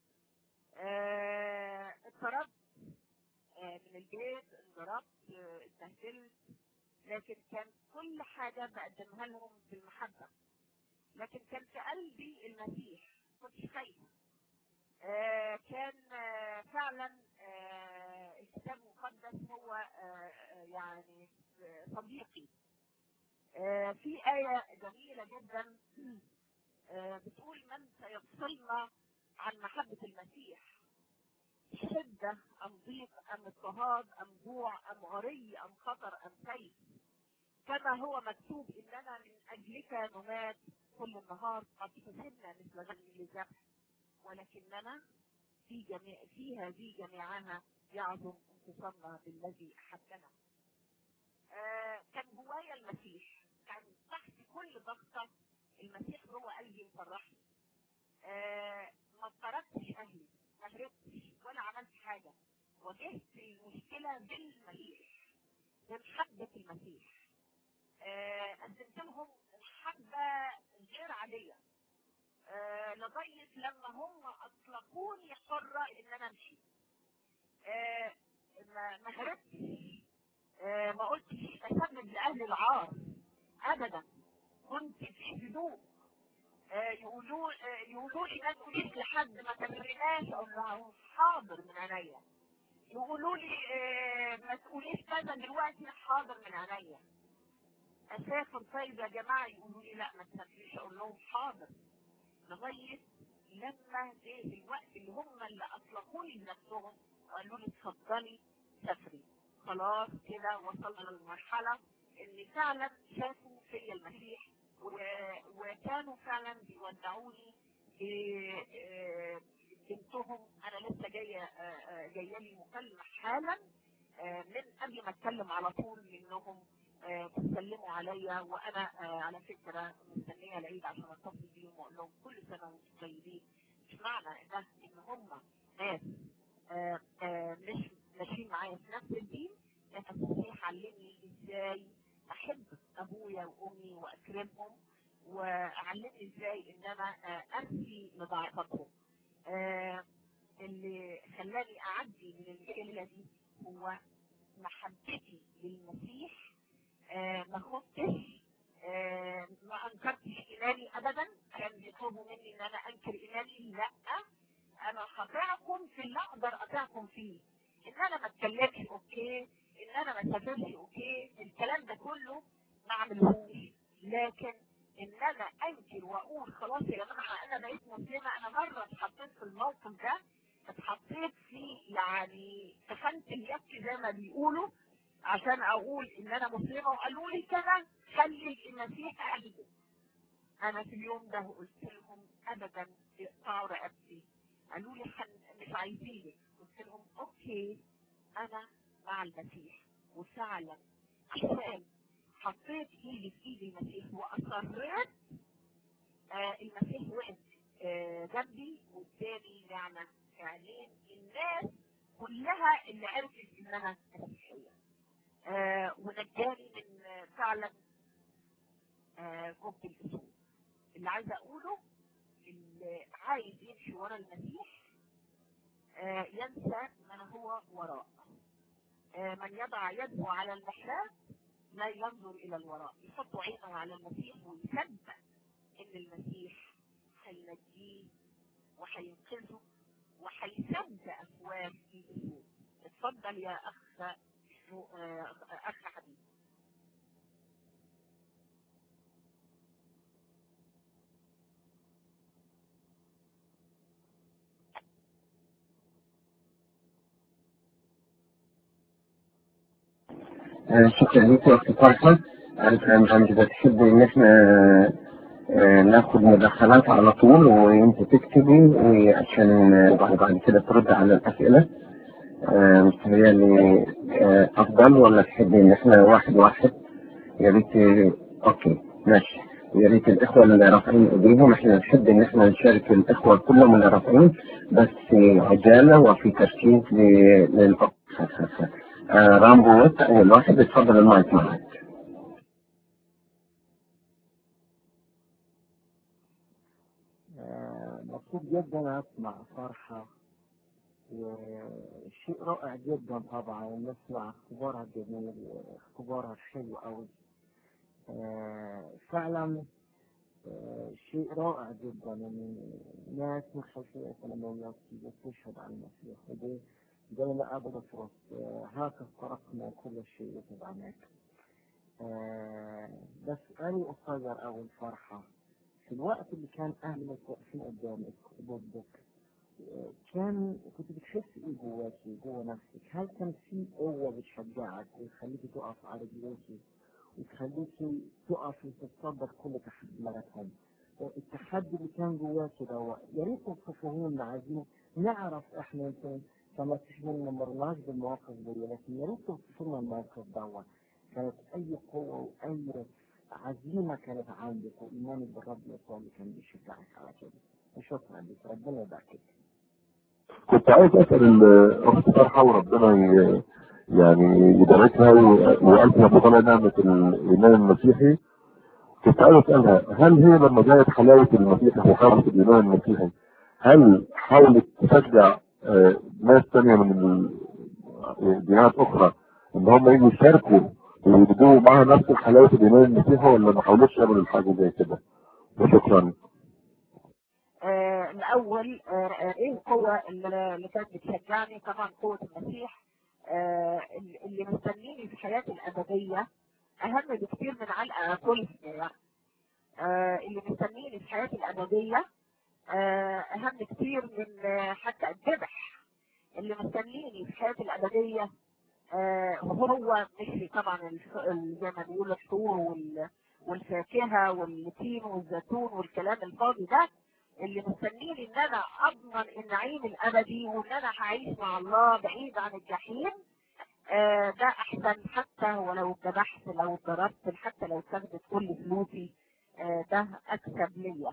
آه اتطردت آه من البيت انضربت آه اتبهدلت لكن كان كل حاجة بقدمها لهم بالمحبة لكن كان في قلبي المسيح كنت خايفة آه كان آه فعلا آه الكتاب المقدس هو آه آه، يعني آه، صديقي آه في آية جميلة جدا آه بتقول من سيفصلنا عن محبة المسيح شدة أم ضيق أم اضطهاد أم جوع أم عري أم خطر أم سيف كما هو مكتوب إننا من أجلك نمات كل النهار قد حسبنا مثل غنم للذبح ولكننا في جميع في هذه جميعها يعظم انتصارنا بالذي أحبنا. آه كان جوايا المسيح كان تحت كل ضغطة المسيح جوه قلبي مفرحني. آه ما تركتش أهلي ما هربتش ولا عملت حاجة واجهت المشكلة بالمسيح بمحبة المسيح آه، قدمت لهم محبة غير عادية آه، لغاية لما هم أطلقوني حرة إن أنا أمشي آه، ما ما هربتش آه، ما قلتش أسبب لأهل العار أبدا كنت في هدوء آه، يقولوا آه، يقولوا لي ما تقوليش لحد ما تمرناش أقول لهم حاضر من عينيا يقولوا لي آه، ما تقوليش كذا دلوقتي حاضر من عينيا اسافر طيب يا جماعه يقولوا لي لا ما تسافريش اقول لهم حاضر لغايه لما جه الوقت اللي هم اللي اطلقوا لي نفسهم وقالوا لي اتفضلي سافري خلاص كده وصلنا للمرحله ان فعلا شافوا فيا المسيح و- وكانوا فعلا بيودعوني ب- آه، بنتهم انا لسه جايه آه، آه، جايه لي مكالمه حالا آه، من قبل ما اتكلم على طول منهم آه، تسلموا عليا وانا آه، على فكره مستنيه العيد عشان اتصل بيهم واقول لهم كل سنه وانتم طيبين مش معنى ده ان هم ناس آه، آه، مش ماشيين معايا في نفس الدين لكن المسيح علمني ازاي احب ابويا وامي واكرمهم وعلمني ازاي ان انا آه، ارثي لضعفتهم آه، اللي خلاني اعدي من المشكله دي هو محبتي للمسيح آه، ما خفتش آه، ما انكرتش ايماني ابدا كان بيطلبوا مني ان انا انكر ايماني لا انا هطيعكم في اللي اقدر اطيعكم فيه ان انا ما اتكلمش اوكي ان انا ما اسافرش اوكي الكلام ده كله ما اعملهوش لكن ان انا انكر واقول خلاص يا جماعه انا بقيت مسلمه انا مره اتحطيت في الموقف ده اتحطيت في يعني تخنت اليك زي ما بيقولوا عشان اقول ان انا مسلمه وقالوا لي كده خلي المسيح اهدوا انا في اليوم ده قلت لهم ابدا اقطعوا رقبتي قالوا لي حن... مش عايزينك قلت لهم اوكي انا مع المسيح وفعلا عشان حطيت ايدي في ايد المسيح واصريت آه المسيح وقف آه جنبي واداني نعمه في عينين الناس كلها اللي عرفت ان انا مسيحيه آه ونجاني من آه، فعلا آه جب الاسود اللي عايزه اقوله اللي عايز يمشي ورا المسيح آه ينسى من هو وراء آه من يضع يده على المحراب لا ينظر الى الوراء يحط عينه على المسيح ويصدق ان المسيح هينجيه وهينقذه وهيسد افواه الاسود اتفضل يا اخ آه، اخ حبيبي آه، شكرا لك يا أخت فرحة عارف أنا مش بتحب إن إحنا آه، ناخد مداخلات على طول وأنت تكتبي وعشان آه، بعد كده ترد على الأسئلة آه، متهيألي آه، أفضل ولا تحبي إن إحنا واحد واحد يا ريت أوكي ماشي يا ريت الإخوة اللي رافعين إيديهم إحنا نحب إن إحنا نشارك الإخوة كلهم اللي رافعين بس في عجالة وفي تركيز ل- للأخ آه، رامبو ويت أول واحد اتفضل المايك معك آه، مبسوط جدا اسمع فرحة وشيء رائع جدا طبعا نسمع اخبارها الجميل واخبارها الحلو قوي آه، فعلا آه، شيء رائع جدا ان ناس من خلفية سلمية بتشهد عن المسيح ودي زي ما ابو بطرس آه، هكذا تركنا كل شيء وتبعناك آه، بس أنا قصير أوي الفرحة في الوقت اللي كان أهلك واقفين قدامك ضدك آه، كان كنت بتحس إيه جواكي جوا نفسك؟ هل كان في قوة بتشجعك وتخليكي تقف على رجليكي وتخليكي تقفي وتتصدر كل تحدياتهم؟ آه، التحدي اللي كان جواكي دوت يا ريت توصفوه لنا عايزين نعرف احنا يمكن كمسيحيين ما مرناش بالمواقف دي لكن يا ريت توصفوا لنا الموقف دوت كانت أي قوة وأي عزيمة كانت عندك وإيمانك بالرب يسوع اللي كان بيشجعك على كده وشكرا لك ربنا يباركك كنت عايز اسال الاخت فرحه وربنا ي- يعني يباركها و- والف رمضان نعمه الايمان المسيحي كنت عايز اسالها هل هي لما جاءت حلاوه المسيحي وحلاوه الايمان المسيحي هل حاولت تشجع آه، ناس ثانيه من ال- ديانات اخرى ان هم يجوا يشاركوا ويبدوا معاها نفس حلاوه الايمان المسيحي ولا ما حاولتش يعملوا حاجه زي كده؟ وشكرا. آه الاول آه آه، ايه القوه اللي اللي كانت بتشجعني طبعا قوه المسيح آه اللي اللي مستنيني في حياتي الابديه اهم بكتير من علقه كل يعني آه اللي مستنيني في حياتي الابديه آه اهم كتير من آه حتى الذبح اللي مستنيني في حياتي الابديه آه هو مش طبعا الف- ال- زي ما بيقولوا الفطور وال- والفاكهه والتين والزيتون والكلام الفاضي ده اللي مستنيني ان انا اضمن النعيم الابدي وان انا هعيش مع الله بعيد عن الجحيم آه ده احسن حتى ولو اتذبحت لو اتضربت حتى لو اتاخدت كل فلوسي آه ده اكسب ليا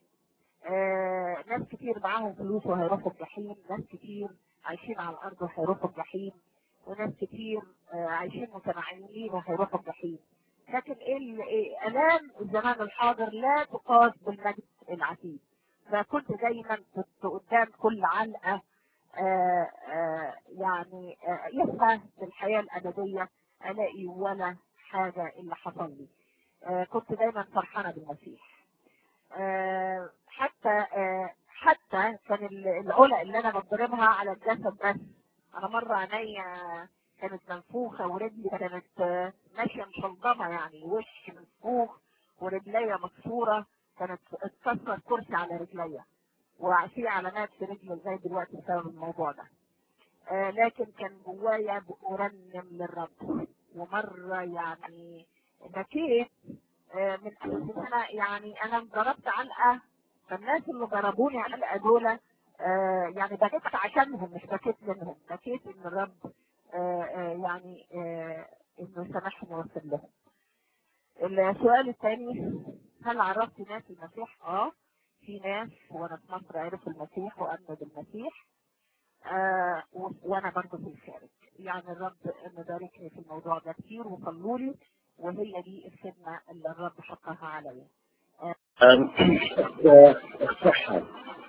آه ناس كتير معاهم فلوس وهيروحوا الجحيم ناس كتير عايشين على الارض وهيروحوا الجحيم وناس كتير آه عايشين متنعمين وهيروحوا الجحيم لكن ايه ال- إيه الام الزمان الحاضر لا تقاس بالمجد العتيد فكنت دايما كنت قدام كل علقه آه آه يعني آه يسعى في الحياه الابديه الاقي ولا حاجه اللي حصل لي آه كنت دايما فرحانه بالمسيح آه، حتى آه، حتى كان ال- العلق اللي انا بضربها على الجسد بس انا مره عينيا كانت منفوخه ورجلي كانت آه، ماشيه مشلضمه يعني وشي منفوخ ورجليا مكسوره كانت اتكسر كرسي على رجليا وفي علامات في رجلي لغايه دلوقتي بسبب الموضوع ده آه، لكن كان جوايا برنم للرب ومره يعني بكيت آه، من أجل إن انا يعني انا ضربت علقه فالناس اللي ضربوني علقه دول آه، يعني بكيت عشانهم مش بكيت منهم بكيت ان الرب آه، آه، يعني آه، انه سامحهم ويغفر لهم السؤال الثاني هل عرفت ناس المسيح؟ اه في ناس وانا في مصر عرفوا المسيح وامنوا بالمسيح آه و- وانا برضه في الخارج يعني الرب مباركني في الموضوع ده كتير وصلوا لي وهي دي الخدمه اللي الرب حطها عليا أم، آه، الصحة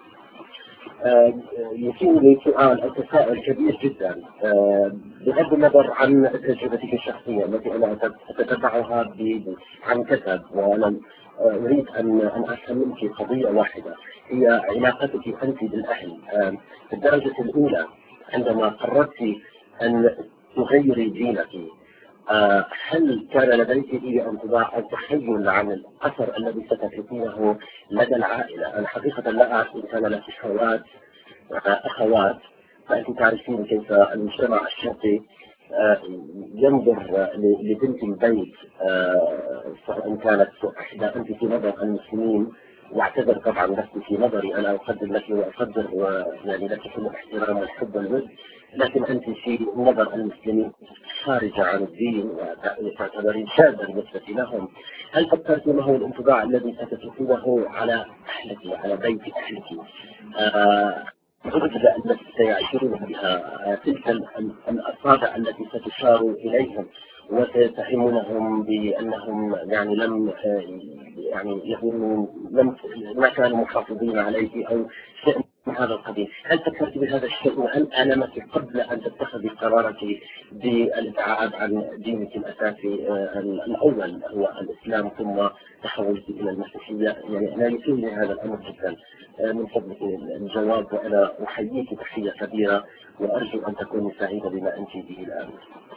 آه، يثيرني سؤال أو تساؤل كبير جدا آه، بغض النظر عن تجربتك الشخصية التي أنا أت- أتتبعها ب- عن كثب وأنا آه، أريد أن أن أفهم منك قضية واحدة هي علاقتك أنت بالأهل آه، في الدرجة الأولى عندما قررت أن تغيري دينك آه، هل كان لديك أي انطباع أو تخيل عن الأثر الذي ستتركينه لدى العائلة؟ أنا حقيقة لا أعرف إن كان لك أخوات آه، أخوات فأنت تعرفين كيف المجتمع الشرقي آه، ينظر آه، ل- لبنت البيت آه، سواء كانت إحدى أنت في نظر المسلمين واعتذر طبعا نفسي في نظري انا اقدر لك واقدر آه، يعني لك كل الاحترام والحب والود لكن انت في نظر المسلمين خارجه عن الدين وتعتبرين شاذه بالنسبه لهم هل فكرت ما هو الانطباع الذي ستتركونه على اهلك وعلى بيت اهلك؟ آه، الغرفة التي سيعيشون بها آه، تلك ال- ال- الأصابع التي ستشار إليهم وتتهمونهم بأنهم يعني لم آه، يعني يكونوا لم ما كانوا محافظين عليه أو شيء من هذا القبيل، هل فكرت بهذا الشيء وهل ألمك قبل أن تتخذي قرارك بالابتعاد عن دينك الأساسي آه، الأول هو الإسلام ثم تحولت إلى المسيحية يعني أنا يثيرني هذا الأمر جدا آه، من فضلك الجواب وأنا أحييك تحية كبيرة وأرجو أن تكوني سعيدة بما أنت به الآن.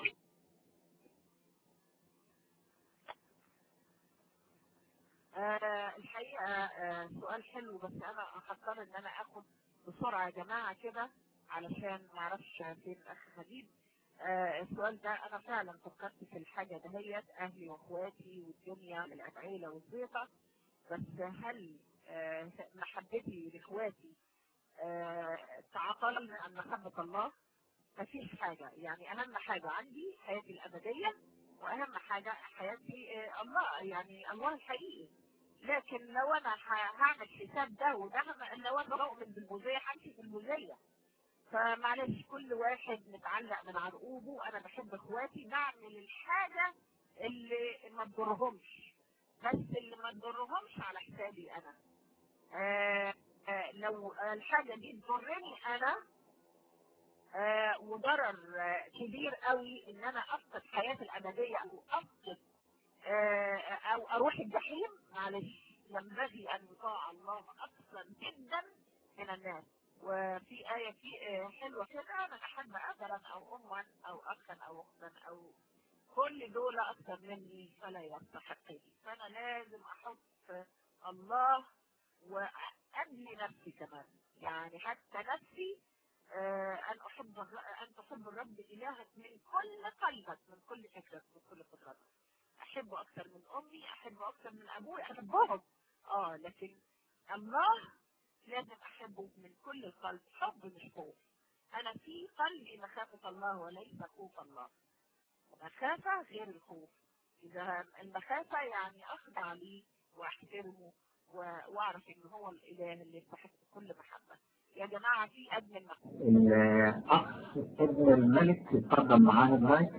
آه الحقيقة آه سؤال حلو بس أنا هضطر إن أنا آخد بسرعة يا جماعة كده علشان معرفش فين الأخ مجيد آه السؤال ده أنا فعلا فكرت في الحاجة دهيت أهلي وإخواتي والدنيا العيلة والزيطة بس هل آه محبتي لإخواتي آه تعطلني عن محبة الله؟ مفيش حاجة يعني أهم حاجة عندي حياتي الأبدية وأهم حاجة حياتي آه الله يعني الله الحقيقي لكن لو انا ه- هعمل حساب ده وده هم- لو انا بؤمن بالبوذيه همشي بالبوذيه فمعلش كل واحد متعلق من عرقوبه انا بحب اخواتي نعمل الحاجه اللي ما تضرهمش بس اللي ما تضرهمش على حسابي انا آه آه لو الحاجه دي تضرني انا آه وضرر آه كبير قوي ان انا افقد حياتي الابديه او افقد آه، او اروح الجحيم معلش ينبغي ان يطاع الله اكثر جدا من الناس وفي آية في آه، حلوة كده من أحب أبا أو أما أو أخا أو أختا أو كل دول اكتر مني فلا يستحقني فانا لازم احط الله وقبل نفسي كمان يعني حتى نفسي آه، ان احب الر- ان تحب الرب الهك من كل قلبك من كل فكرك من كل قدرتك احبه اكثر من امي احبه اكثر من ابوي احبهم اه لكن الله لازم احبه من كل القلب حب مش خوف انا في قلبي مخافه الله وليس خوف الله مخافه غير الخوف اذا المخافه يعني اخضع ليه واحترمه و- واعرف ان هو الاله اللي يستحق كل محبه يا جماعه في ادنى المخافه الأخ ابن الملك اتفضل معاه المايك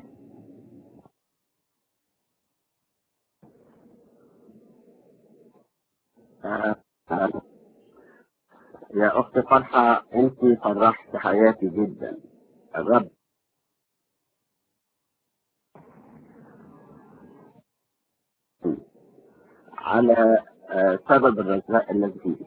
آه، آه. يا أخت فرحة أنت فرحت حياتي جدا الرب على آه، سبب الرزاق الذي فيه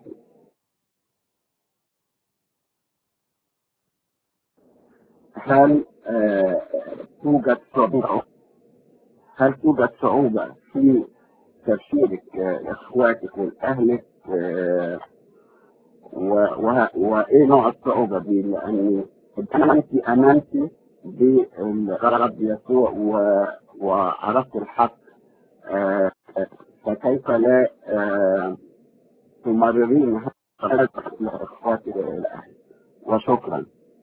هل آه، توجد صعوبة هل توجد صعوبة في تفسيرك آه، لإخواتك ولأهلك آه، و- و- وايه نوع الصعوبة دي لاني انت امنتي بالرب يسوع و- وعرفت الحق آه، فكيف لا آه، تمررين هذا لاخواتك الاهل وشكرا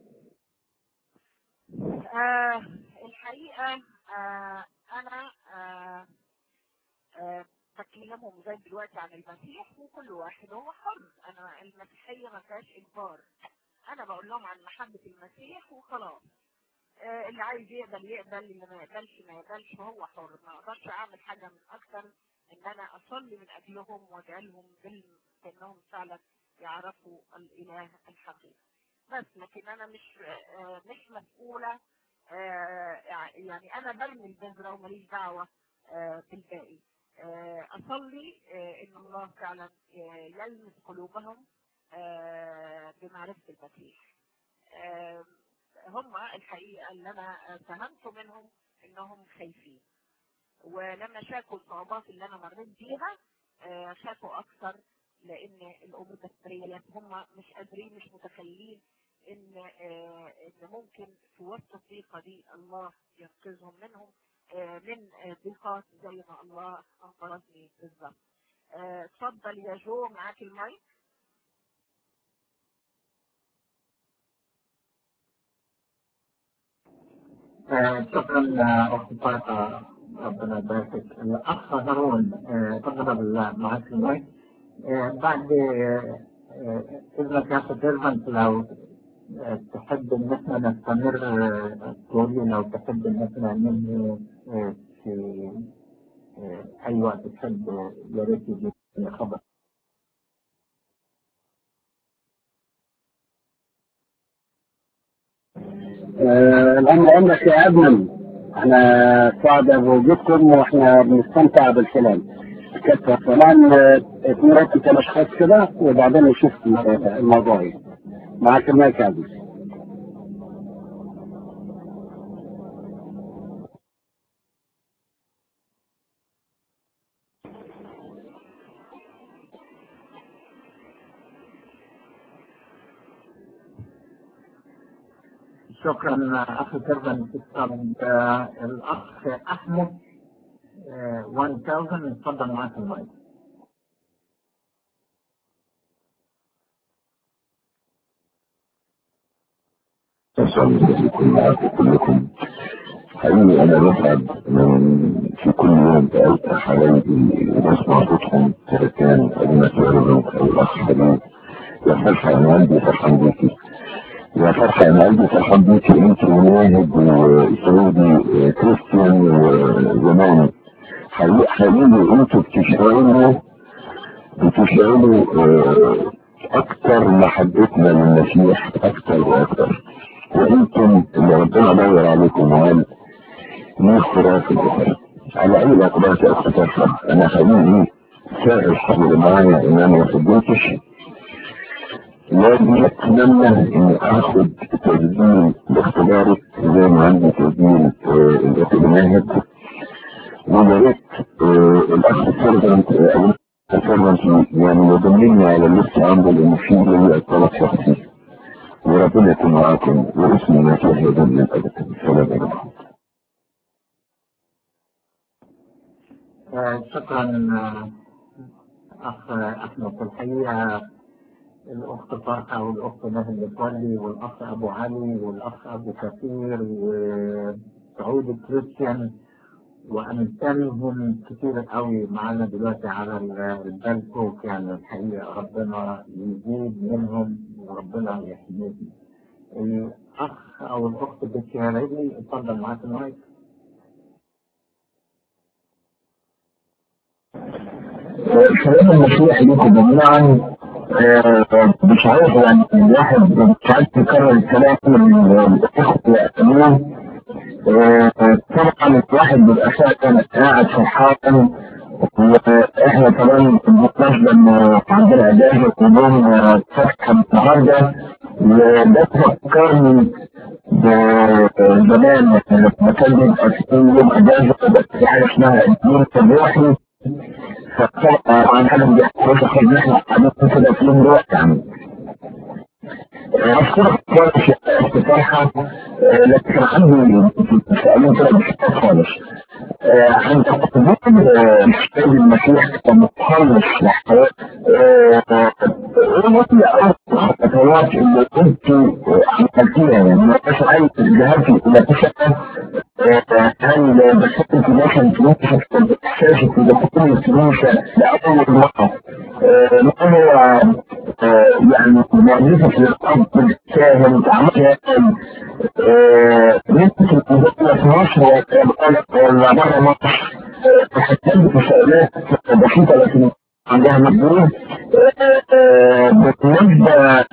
آه الحقيقة آه أنا آه آه بكلمهم زي دلوقتي عن المسيح وكل واحد هو حر أنا المسيحية ما فيهاش إجبار أنا بقول لهم عن محبة المسيح وخلاص آه اللي عايز يقبل يقبل اللي ما يقبلش ما يقبلش هو حر ما أقدرش أعمل حاجة من أكتر إن أنا أصلي من أجلهم وأدعيلهم بال- بأنهم فعلا يعرفوا الإله الحقيقي بس لكن أنا مش آه مش مسؤولة آه، يعني انا برمي البذره وماليش دعوه آه، بالباقي آه، اصلي آه، ان الله فعلا آه، يلمس قلوبهم آه، بمعرفه المسيح آه، هم الحقيقه اللي انا فهمت منهم انهم خايفين ولما شافوا الصعوبات اللي انا مريت بيها آه، خافوا اكثر لان الامور البشريه هم مش قادرين مش متخيلين ان آه، ان ممكن في وسط الضيقه دي الله ينقذهم منهم آه، من آه، ضيقات زي ما الله انقذني بالظبط آه، اتفضل يا جو معاك المايك آه، شكرا آه، أخت فرقة ربنا يباركك الأخ هارون آه، تفضل معاك المايك آه، بعد آه، آه، إذنك يا أخي سيرفنت لو آه، تحب إن إحنا نستمر آه، تقولي لو تحب إن إحنا ننهي آه، في آه، أي وقت تحب آه، يا ريت يجيب خبر آه، الأمر عندك يا أدمن احنا سعد بوجودكم واحنا بنستمتع بالكلام كتر كمان اتمرت ثلاث خط كده وبعدين نشوف الموضوع ايه معاك المايك يا عزيز شكرا أخي سيرفنت طب آه، الأخ أحمد آه، 1000 اتفضل معاك المايك أسأل بكم كلكم حقيقي أنا بتعب من في كل يوم بقابل حبايبي وبسمع صوتهم سواء كان أبونا سيرفنت أو الأخ حبيب يا فرحة أنا قلبي فرحان بيكي يا فرحة أنا قلبي فرحان بيكي أنت وماهد وسعودي كريستيان وزمان حقيقي حقيقي أنتوا بتشعروا بتشعروا آه، أكتر محبتنا للمسيح أكتر وأكتر وانتم اللي ربنا دور عليكم وقال ليه خراف الاخر على اي الاقدار تأخذ انا حقيقي سائل الحظ معايا ان انا ما سجلتش لكن اتمنى اني اخد تسجيل باختبارك زي ما عندي تسجيل آه، الاخ ناهد ويا ريت آه، الاخ سيرفنت او سيرفنت يعني يضمني على اللسه عنده لان في لي طلب شخصي وربنا يكون معاكم واسمي ما فيه هدى من الابد السلام عليكم آه، شكرا آه، اخ احمد في الحقيقه الاخت فرحه والاخت نهل متولي والاخ ابو علي والاخ ابو كثير وسعود كريستيان وامثالهم كتير قوي معانا دلوقتي على ال- البالكوك يعني الحقيقه ربنا يزيد منهم وربنا يحميهم الاخ او الاخت بنتي هلاقي اتفضل معاك المايك كلام المسيح لكم جميعا آه، مش عارف يعني الواحد مش عارف يكرر الكلام من الاخوة يأتمون طبعا الواحد بيبقى فعلا قاعد فرحان واحنا كمان بالمناسبة ان عندنا اجازة يوم فتحة النهارده وده فكرني زمان لما كان بيبقى في يوم اجازة بس في حاجة اسمها الدين الروحي فطبعا حاجة بيحصل ان احنا قاعدين كده في يوم روح يعني أشكرك كويس يا أخت فرحة آه، لكن عندي سؤالين كده مش خالص آه، عند تقديم السيد المسيح كمخلص للحياة آه، ايه هي أول الخطوات اللي كنت عملتيها يعني مثلا عايز ذهبتي إلى تسعة هل دخلت مثلا كنيسة إحساسك بدخول الكنيسة لأول مرة آه، ما هو آه، يعني معجزة الأب الكاهن عملها يمكن تقول في مصر ولا بره مصر تحتاج تساؤلات بسيطة لكن عندها مجهول بالنسبة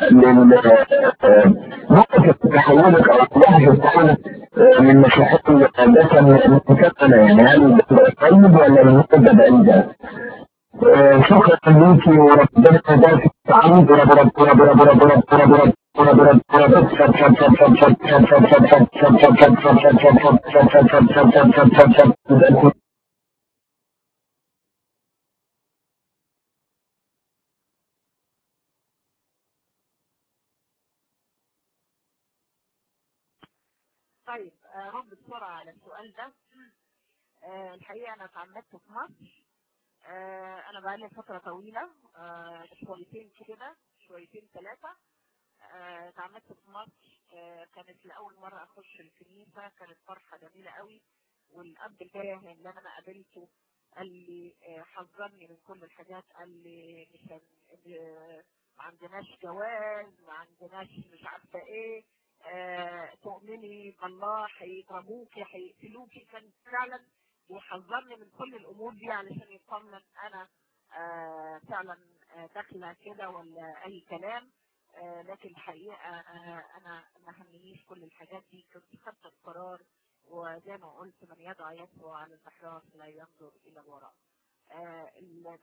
لنقطة تحولك أو لحظة تحولك من مسيحية عادة مكتلة يعني هل ده قريب ولا من مدة بعيدة؟ شكرا ليكي وربنا يبارك في التعامل رب رب رب رب رب رب رب رب طيب آه، رد بسرعة على السؤال ده آه، الحقيقة أنا اتعمدت في مصر آه، أنا بقالي فترة طويلة آه، شويتين كده شويتين ثلاثة آه، اتعمدت في مصر آه، كانت لأول مرة أخش الكنيسة كانت فرحة جميلة قوي والأب الكاهن اللي أنا قابلته قال لي آه، حذرني من كل الحاجات قال لي مش هن- آه، ما عندناش جواز ما عندناش مش عارفة إيه آه، تؤمني بالله هيضربوكي هيقتلوكي كان فعلا بيحذرني من كل الامور دي علشان يطمن انا آه، فعلا آه، داخله كده ولا اي كلام آه، لكن الحقيقه آه، انا ما همنيش كل الحاجات دي كنت خدت القرار وزي ما قلت من يدعى يسوع على البحراس لا ينظر الى الوراء آه، ال-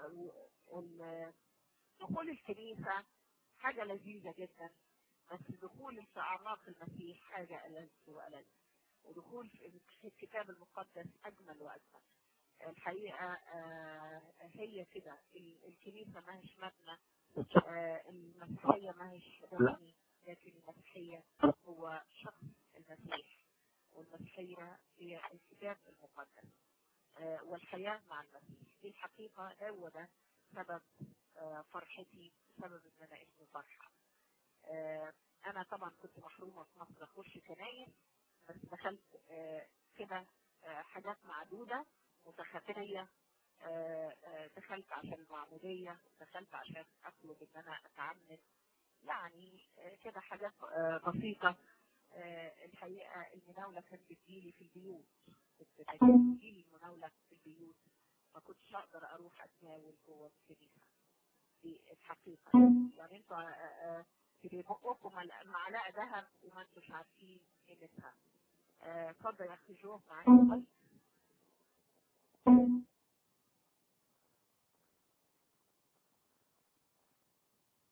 ال- دخول الكنيسه حاجه لذيذه جدا بس دخول في اعماق المسيح حاجه ألذ وألذ ودخول في الكتاب المقدس اجمل واجمل الحقيقه آه، هي كده ال- الكنيسه ما هيش مبنى آه، المسيحيه ما هيش مبني لكن المسيحيه هو شخص المسيح والمسيحيه هي الكتاب المقدس آه، والحياه مع المسيح دي الحقيقه هو ده سبب آه، فرحتي سبب ان انا اسمي فرحه آه، انا طبعا كنت محرومه في مصر اخش كنايس بس دخلت آه، كده آه، حاجات معدوده متخفيه آه، آه، دخلت عشان المعموديه دخلت عشان اطلب ان انا اتعمد يعني آه، كده حاجات آه، بسيطه آه، الحقيقه المناوله كانت بتجيلي في البيوت كنت بتجيلي المناوله في البيوت ما كنتش اقدر اروح اتناول جوه الكنيسه دي الحقيقه يعني انتوا آه، آه، في بقكم مل- معلقه ذهب وما انتوش عارفين قيمتها آه، اتفضل يا اخي جو معاك المايك.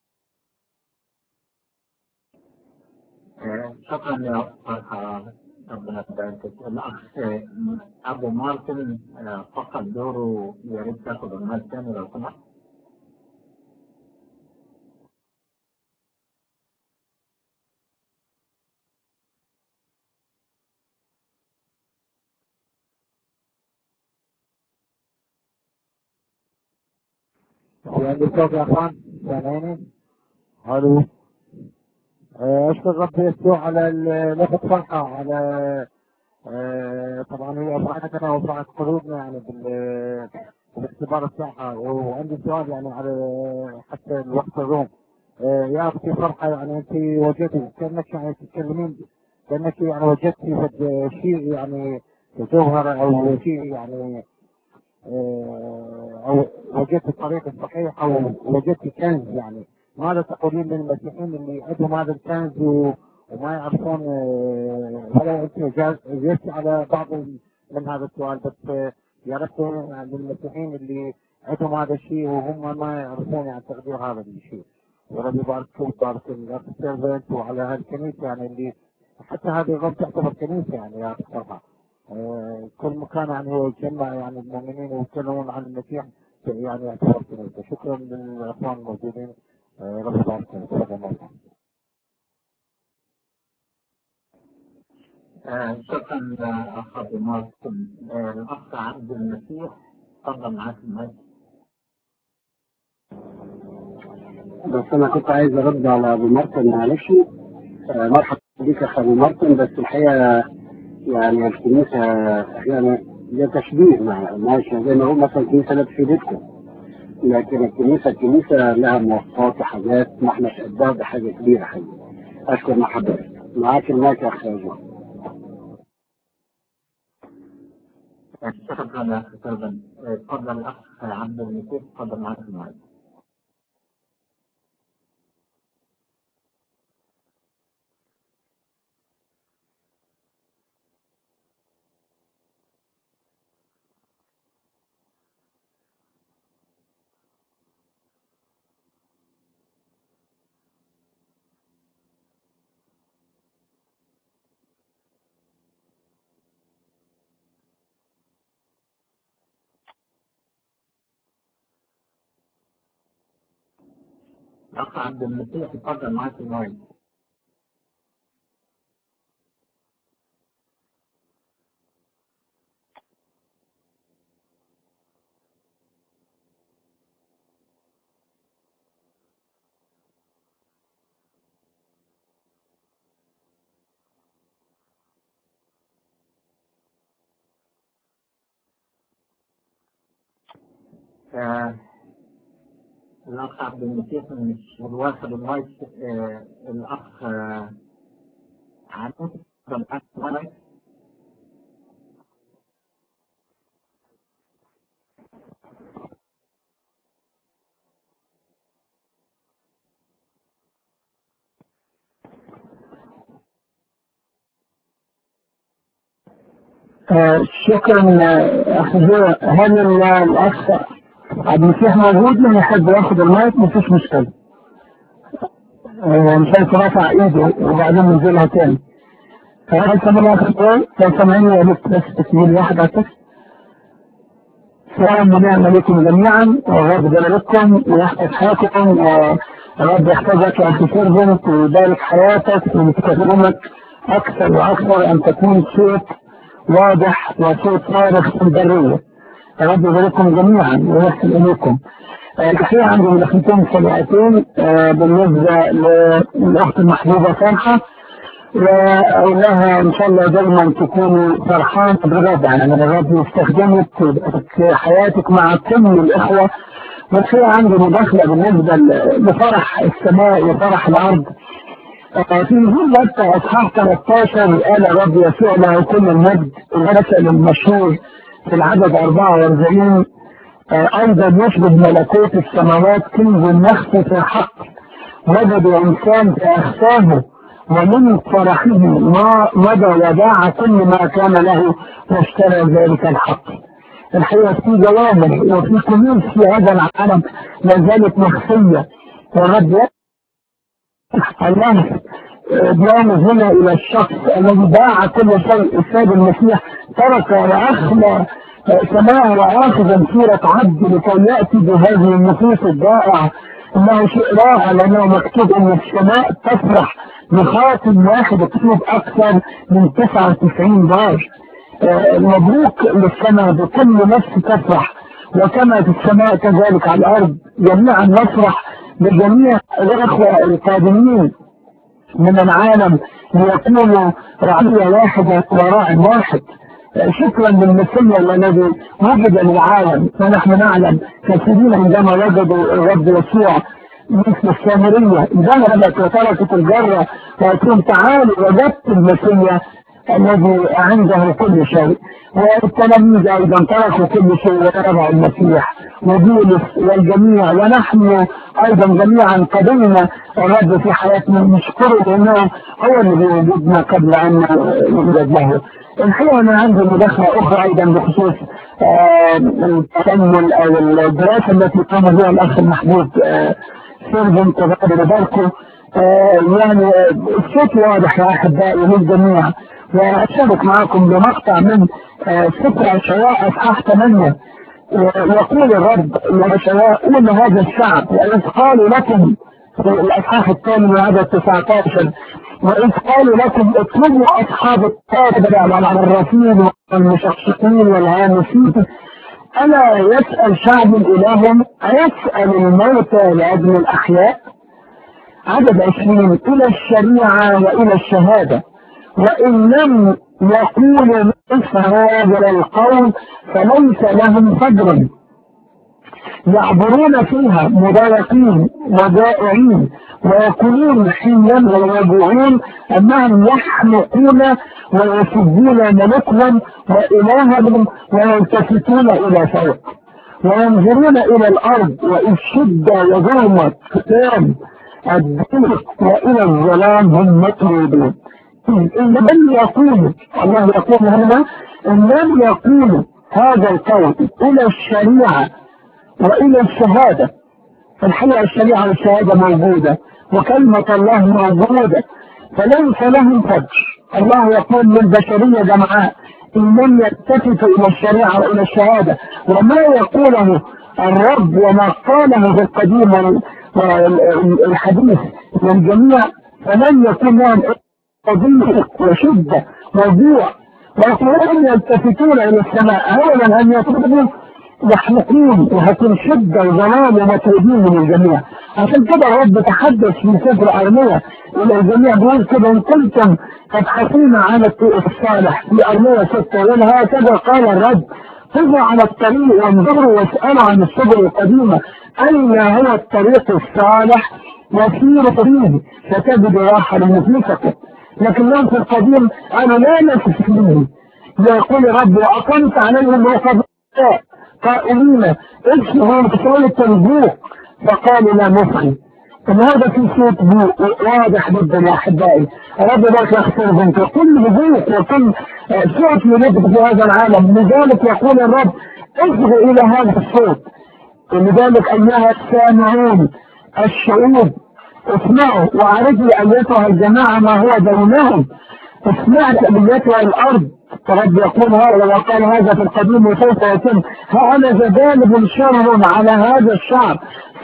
آه، شكرا يا فرحة ربنا يبارك فيك. الأخ أبو مارتن آه، فقد دوره يا ريت تاخد المال تاني لو سمحت. يعني الصوت يا اخوان سامعيني؟ الو آه، اشكر رب يسوع على ال- لفت فرحة على آه، طبعا هي فرحتنا وفرحة قلوبنا يعني بال- بالاختبار الصحة وعندي سؤال يعني على حتى الوقت الروم آه، يا اختي فرحة يعني انت وجدتي كانك يعني تتكلمين كانك يعني وجدتي فد- شيء يعني جوهرة او شيء يعني آه، او وجدت الطريق الصحيح او وجدت كنز يعني ماذا تقولين للمسيحيين اللي عندهم هذا الكنز و- وما يعرفون آه، ولا انت جاز- جزت على بعض من هذا السؤال بس آه، يا ريت يعني للمسيحيين اللي عندهم هذا الشيء وهم ما يعرفون يعني تقدير هذا الشيء ورب يبارك ويبارك الاخ سيرفنت وعلى هالكنيسه يعني اللي حتى هذه الغرفه تعتبر كنيسه يعني يا اخي صراحه آه، كل مكان يعني هو يجمع يعني المؤمنين ويتكلمون عن المسيح يعني يعتبر كنيسه شكرا للاخوان الموجودين آه، رب يبارك فيكم تفضل مولانا. آه، شكرا آه، أخ أبو مارتن. آه، الأخ عبد المسيح تفضل معاك المايك. بس انا كنت عايز ارد على ابو مرتن معلش آه، مرحبا بك يا اخ ابو مرتن بس الحقيقه يعني الكنيسه يعني ده تشبيه مع ماشي زي ما هو مثلا كنيسه لا في بيتكم لكن الكنيسه الكنيسه لها مواصفات وحاجات ما احناش قدها بحاجه كبيره حقيقي اشكر محبتك معاك المايك يا اخ رجل آه، شكرا يا أخ سيرفنت. آه، تفضل الأخ عبد المسيح تفضل معاك المايك. الأخ عبد المسيح تفضل معاك المايك. آه، الأخ عبد المسيح مش واخد المايك آه، الأخ آه، عبد تفضل معاك المايك. آه، شكرا آه، اخ جو هل ال- الاخ عبد المسيح موجود من يحب ياخد المايك مفيش مشكله آه، مش عارف رافع ايده وبعدين ننزلها تاني فهل سامعني يا اخ جو لو سامعني يا ريت بس تكميل واحد على التكست سلام ونعم عليكم جميعا ورب جلالكم ويحفظ حياتكم ورب يحفظك يا اخي سيرفنت ويبارك حياتك ويتكلمك اكثر واكثر ان تكون صوت واضح وصوت صارخ في البريه رب يبارككم جميعا ويحسن اليكم آه، الحقيقه عندي مداخلتين سريعتين آه، بالنسبه للاخت المحبوبه فرحه واقول لها ان شاء الله دايما تكوني فرحان بالرب يعني الرب يستخدمك في حياتك مع كل الاخوه والحقيقه عندي مداخله بالنسبه ل- لفرح السماء وفرح الارض آه، في نزول متى اصحاح 13 قال الرب يسوع له كل المجد المثل المشهور في العدد 44 آه، ايضا يشبه ملكوت السماوات كنز مخفي في حق وجدوا انسان في اخفاه ومن فرحه ما مضى وباع كل ما كان له واشترى ذلك الحق الحقيقه في جوامع وفي كنوز في هذا العالم ما زالت مخفيه والرب الله بيرمز هنا الى الشخص الذي باع كل شيء السيد المسيح ترك واخلى سماء واخذا سورة عبد لكي يأتي بهذه النفوس الضائعة انه شيء رائع لانه مكتوب ان السماء تفرح بخاتم واحد مكتوب اكثر من 99 دار مبروك للسماء بكل نفس تفرح وكما في السماء كذلك على الارض جميعا نفرح بجميع الاخوه القادمين من العالم ليكونوا رعية واحدة وراع واحد شكرا للمسيا الذي وجد للعالم ونحن نعلم كثيرين عندما وجدوا الرب يسوع مثل السامرية ذهبت وتركت الجرة وقالت تعالوا وجدت المسيا الذي عنده كل شيء والتلاميذ ايضا تركوا كل شيء وتبعوا المسيح وبولس والجميع ونحن ايضا جميعا قبلنا الرب في حياتنا نشكره لانه هو الذي وجدنا قبل ان نوجد له الحقيقه انا عندي مداخله اخرى ايضا بخصوص التامل او الدراسه التي قام بها الاخ المحبوب سيرفن تبادل باركو يعني الصوت واضح يا احبائي للجميع واشارك معكم بمقطع من سفر اشعياء اصحاح 8 يقول الرب لاشعياء قول هذا الشعب واذ قالوا لكم في الاصحاح الثاني من عدد 19 واذ قالوا لكم اطلبوا اصحاب التابع والعرافين والمشققين والهامسين الا يسال شعب الههم ايسال الموتى لاجل الاحياء عدد 20 الى الشريعه والى الشهاده وإن لم يقولوا مثل هذا القول فليس لهم فجر يعبرون فيها مضايقين وجائعين ويقولون حينا ويجوعون أنهم يحمقون ويسبون ملكهم وإلههم ويلتفتون إلى فوق وينظرون إلى الأرض وإذ شد وظلمت كتاب الضيق وإلى الظلام هم مطلوبون إن لم يقولوا الله يقول هنا إن لم يقولوا هذا القول إلى الشريعة وإلى الشهادة الحقيقة الشريعة والشهادة موجودة وكلمة الله موجودة فليس لهم فجر الله يقول للبشرية جمعاء إن لم يلتفتوا إلى الشريعة وإلى الشهادة وما يقوله الرب وما قاله في القديم والحديث للجميع فلن يكون لهم قضية وشدة موضوع ويقولون يلتفتون إلى السماء أولا أن يطلبوا يحلقون وهتكون شدة وظلام ومطلوبين من الجميع عشان كده الرب تحدث في سفر أرمية إلى الجميع بيقول كده إن كنتم تبحثون عن الطريق الصالح في أرمية ستة يقول هكذا قال الرب خذوا على الطريق وانظروا واسألوا عن السبل القديمة أين هو الطريق الصالح وسيروا فيه فتجد راحة لنفسكم لكنهم في القديم قالوا لا نفس فيه يقول الرب وأقمت عليهم وقضاء قائلين اسمهم كسول التنبوك فقالوا لا نفعل ان هذا في صوت واضح جدا يا احبائي رب ذاك يختار بنت وكل بذوق وكل صوت يلد في هذا العالم لذلك يقول الرب اصغوا الى هذا الصوت لذلك ايها السامعون الشعوب اسمعوا وعرفوا ايتها الجماعه ما هو بينهم اسمعت ايتها الارض رب يقول هذا وقال هذا في القديم وسوف يتم ها انا جانب شر على هذا الشعب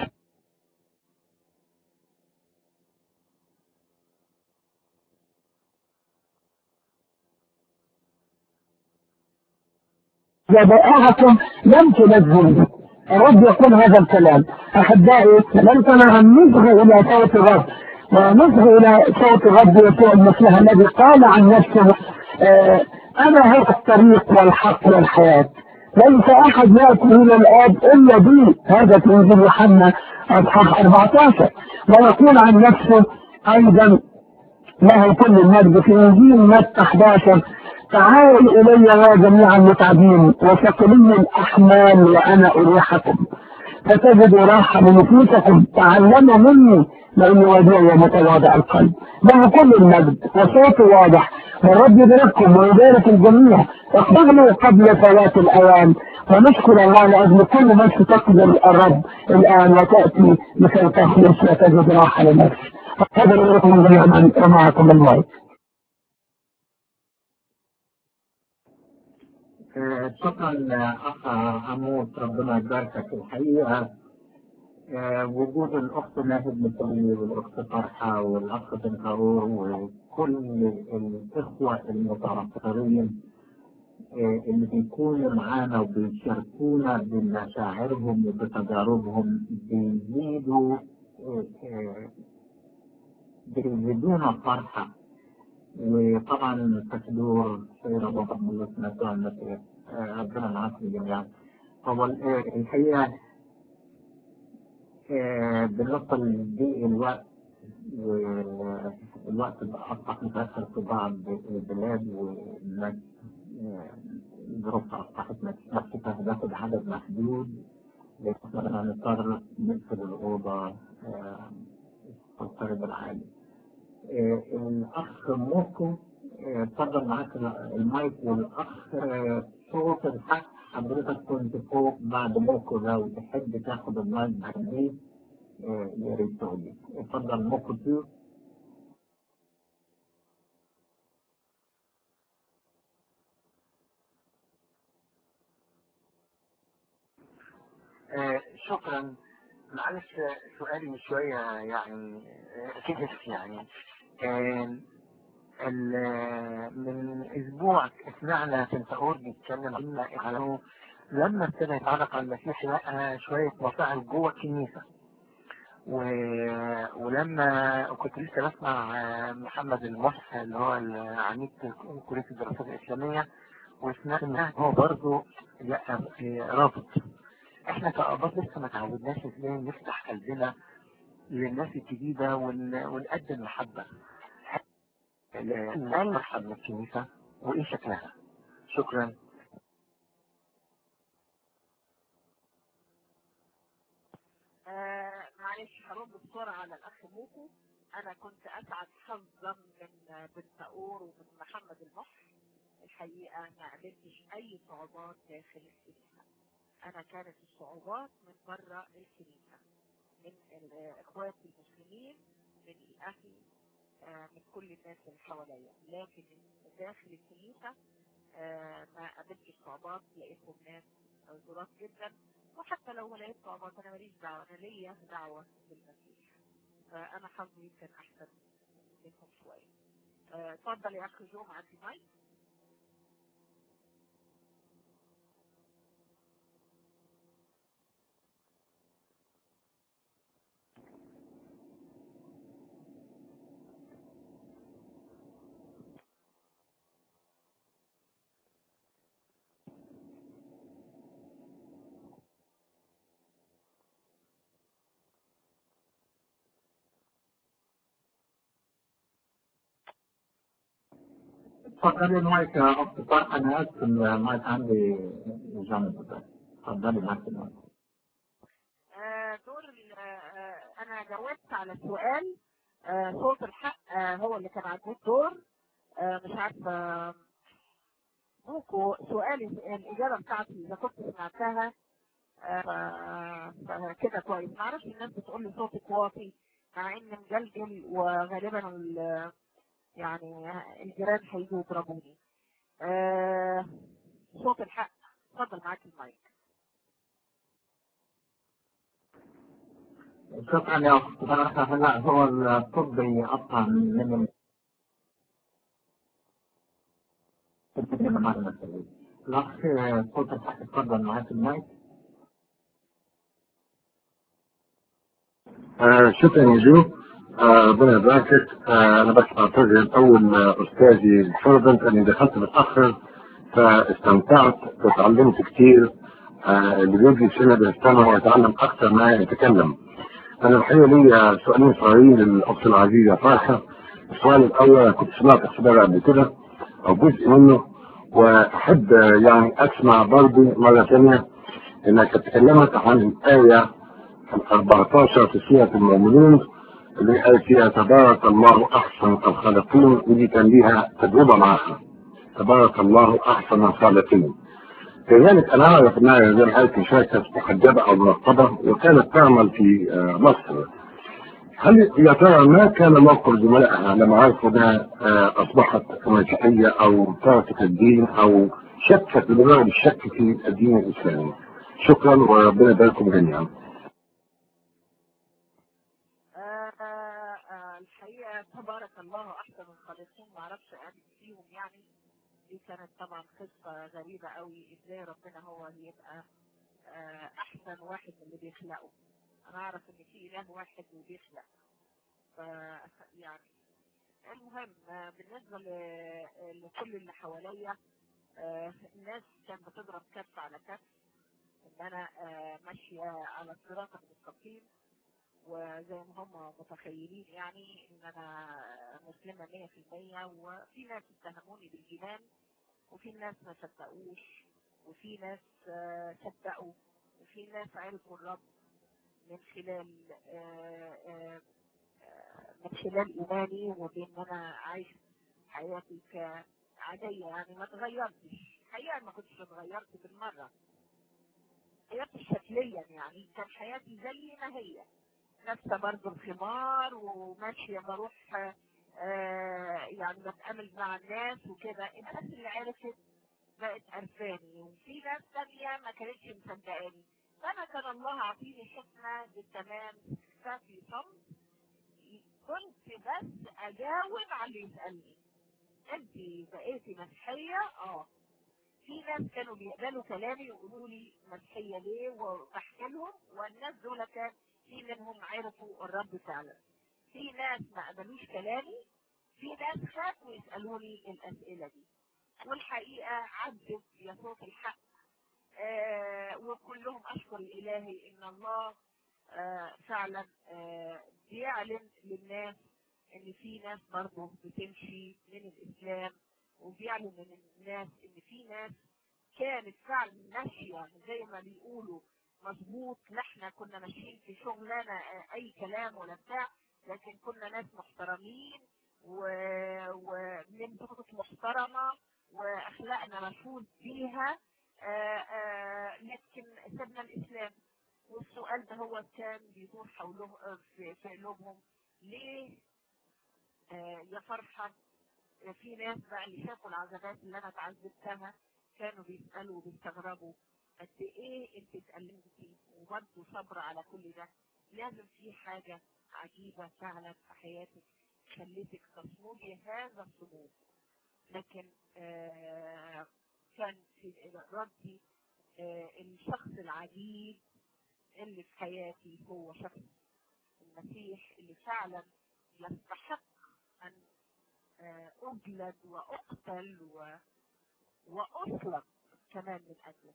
جبائعكم لم تنزل الرب يقول هذا الكلام احبائي ليسنا ان نصغي الى صوت الرب ونصغي الى صوت الرب يسوع المسيح الذي قال عن نفسه آه انا هو الطريق والحق والحياه ليس احد ياتي الى الاب الا بي هذا في انجيل يوحنا اصحاح 14 ويقول عن نفسه ايضا له كل المجد في انجيل متى 11 تعالوا الي يا جميع المتعبين وثقلي الاحمال وانا اريحكم فتجدوا راحة لنفوسكم تعلموا مني لاني وديع ومتواضع القلب له كل المجد وصوته واضح والرب يبارككم ويبارك الجميع اقبلوا قبل فوات الاوان ونشكر الله لاجل كل نفس تقبل الرب الان وتاتي لكي تخلص وتجد راحه لنفس تفضلوا لكم جميعا أنت معكم المايك آه، شكرا اخ عمود ربنا يباركك الحقيقه آه، وجود الاخت ناهد متولي والاخت فرحه والاخ بن هارور وكل الاخوه المتعصرين آه، اللي بيكونوا معانا وبيشاركونا بمشاعرهم وبتجاربهم بيزيدوا آه، آه، بيزيدونا فرحه وطبعا تكدور سيدة بابا الله سمعتها المسيح ربنا معاكم جميعا هو ال- آه، الحقيقة آه، بالنسبة لضيق الوقت والوقت بقى أصبح متأثر في بعض البلاد والناس آه، ظروفها أصبحت مكتفة هتاخد عدد محدود لكن هنضطر نقفل الأوضة آه، تضطرب العالي آه، الأخ موكو آه، اتفضل معاك المايك والأخ آه، صوت الحق حضرتك كنت فوق بعد موكو لو تحب تاخد المايك بعديه آه، يا ريت تقول لي اتفضل موكو تو آه، شكرا معلش آه، سؤالي من شوية يعني آه، كده يعني آه، ال- آه، من اسبوع سمعنا تنتهور بيتكلم عن على لما ابتدى يتعرف على المسيح لقى شوية مصاعب جوه الكنيسة و... ولما كنت لسه بسمع آه، محمد المصح اللي هو عميد كلية الدراسات الإسلامية وسمعت إن هو برضه لا آه، رافض احنا كأباط لسه ما تعودناش ازاي نفتح قلبنا للناس الجديدة ون... ونقدم محبة لا نرحب من الكنيسة وايه شكلها شكرا آه معلش هرد بسرعة على الأخ موكو أنا كنت أسعد حظا من بن تاور ومن محمد المصر الحقيقة ما قابلتش أي صعوبات داخل الكنيسة أنا كانت الصعوبات من بره الكنيسة من الإخوات المسلمين من الأهل آه من كل الناس اللي حواليا لكن داخل الكنيسة آه ما قابلتش صعوبات لقيتهم ناس ظراف جدا وحتى لو لقيت صعوبات انا ماليش دعوه انا ليا دعوه بالمسيح فانا حظي يمكن احسن منهم شويه آه، اتفضل يا اخ جو معاك المايك اتفضلي المايك يا أخت فرحة أنا آسف المايك عندي جنب اتفضلي معاك المايك آه، دور ال- آه، آه، انا جاوبت على السؤال آه، صوت الحق آه، هو اللي كان عنده الدور آه، مش عارفه موكو سؤالي الاجابه بتاعتي اذا كنت سمعتها آه، فكده كويس معرفش الناس بتقول لي صوتك واطي مع ان مجلجل وغالبا ال- يعني الجيران هيجوا يضربوني آه، صوت الحق اتفضل معاك المايك شكرا يا أخت فرحة هلا هو الطب يقطع من من الأخ صوت الحق اتفضل معاك المايك آه شكرا يا جو آه، ربنا يباركك آه انا بس اعتذر اول آه، استاذي فرضا اني دخلت متاخر فاستمتعت وتعلمت كتير آه اللي بيجي سنه بيستمع ويتعلم اكثر ما يتكلم انا الحقيقه لي سؤالين صغيرين للاخت العزيزه فرحه السؤال الاول أنا كنت سمعت الخبر قبل كده او جزء منه واحب آه، يعني اسمع برضه مره ثانيه انك تكلمت عن الايه 14 في سورة المؤمنون اللي قال فيها تبارك الله أحسن الخالقين ودي كان ليها تجربة معها تبارك الله أحسن الخالقين كذلك أنا أعرف أنها غير هذه شركة محجبة أو منقبة وكانت تعمل في آه، مصر هل يا ترى ما كان موقف زملائها لما عرفوا ده آه، اصبحت مسيحيه او تركت الدين او شكت بمعنى الشك في الدين الاسلامي شكرا وربنا يباركم جميعا آه، آه، الحقيقة تبارك الله أحسن الخالقين معرفش أعمل فيهم يعني دي كانت طبعا قصة غريبة قوي إزاي ربنا هو اللي يبقى آه، أحسن واحد من اللي بيخلقه أنا أعرف إن في إله واحد وبيخلق ف يعني المهم آه، بالنسبة ل- لكل اللي حواليا آه، الناس كانت بتضرب كف على كف إن أنا آه، ماشية على الصراط المستقيم وزي ما هم متخيلين يعني ان انا مسلمه 100% وفي ناس اتهموني بالجنان وفي ناس ما صدقوش وفي ناس آه، صدقوا وفي ناس عرفوا الرب من خلال آه، آه، آه، من خلال ايماني وبان انا عايش حياتي كعاديه يعني ما اتغيرتش حقيقه ما كنتش اتغيرت بالمره حياتي شكليا يعني كان حياتي زي ما هي لابسه برضه الخمار وماشيه بروح آه يعني بتعامل مع الناس وكده الناس اللي عرفت بقت عرفاني وفي ناس تانية ما كانتش مصدقاني فانا كان الله عطيني حكمه بالتمام في صمت كنت بس اجاوب على اللي يسالني انت بقيتي مسيحيه اه في ناس كانوا بيقبلوا كلامي ويقولوا لي مسيحيه ليه وبحكي لهم والناس دول كان في منهم عرفوا الرب فعلا في ناس ما قبلوش كلامي في ناس خافوا يسالوني الاسئله دي والحقيقه عدت يا صوت الحق آه وكلهم اشكر الالهي ان الله آه فعلا آه بيعلن للناس ان في ناس برضه بتمشي من الاسلام وبيعلن للناس ان في ناس كانت فعلا ماشيه زي ما بيقولوا مظبوط لا احنا كنا ماشيين في شغلانه آه، اي كلام ولا بتاع لكن كنا ناس محترمين و- ومن بيوت محترمه واخلاقنا مفروض بيها آه، آه، لكن سيبنا الاسلام والسؤال ده هو كان بيدور حوله آه، في في قلوبهم ليه آه، يا فرحه في ناس بقى اللي شافوا العذابات اللي انا اتعذبتها كانوا بيسالوا وبيستغربوا قد ايه انت اتألمتي وبرضه صبر على كل ده لازم في حاجة عجيبة فعلا في حياتك خلتك تصمدي هذا الصمود لكن آه كان في ردي آه الشخص العجيب اللي في حياتي هو شخص المسيح اللي فعلا يستحق ان آه اجلد واقتل و... واصلب كمان من اجله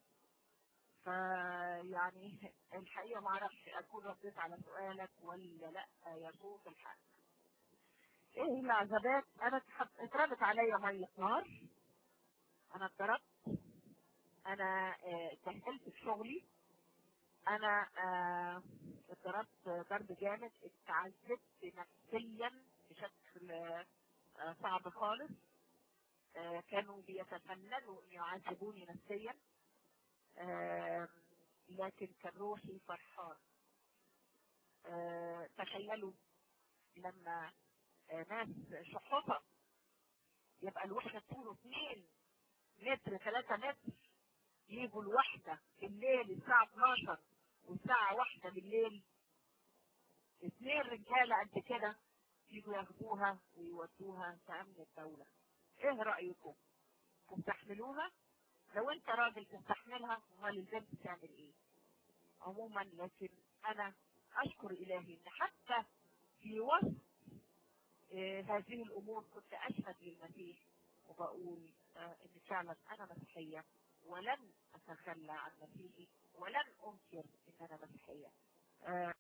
فيعني الحقيقه ما اعرفش اكون رديت على سؤالك ولا لا يا صوت الحق ايه العذابات انا اتحط- اتربت عليا ميه نار انا اتضربت انا آه، اتبهدلت في شغلي انا آه، اتضربت ضرب جامد اتعذبت نفسيا بشكل آه، صعب خالص آه، كانوا بيتفننوا ان يعذبوني نفسيا آه، لكن كان روحي فرحان آه، تخيلوا لما آه، ناس شحوطة يبقى الوحدة طوله 2 متر 3 متر يجوا الوحدة بالليل الساعة 12 والساعة واحدة بالليل اثنين رجالة قد كده يجوا ياخدوها ويودوها في أمن الدولة ايه رأيكم؟ تستحملوها؟ لو انت راجل تستحملها امال البنت تعمل ايه؟ عموما لكن انا اشكر الهي ان حتى في وسط آه، هذه الامور كنت اشهد للمسيح وبقول آه، ان فعلا انا مسيحيه ولن اتخلى عن مسيحي ولن انكر ان انا مسيحيه آه،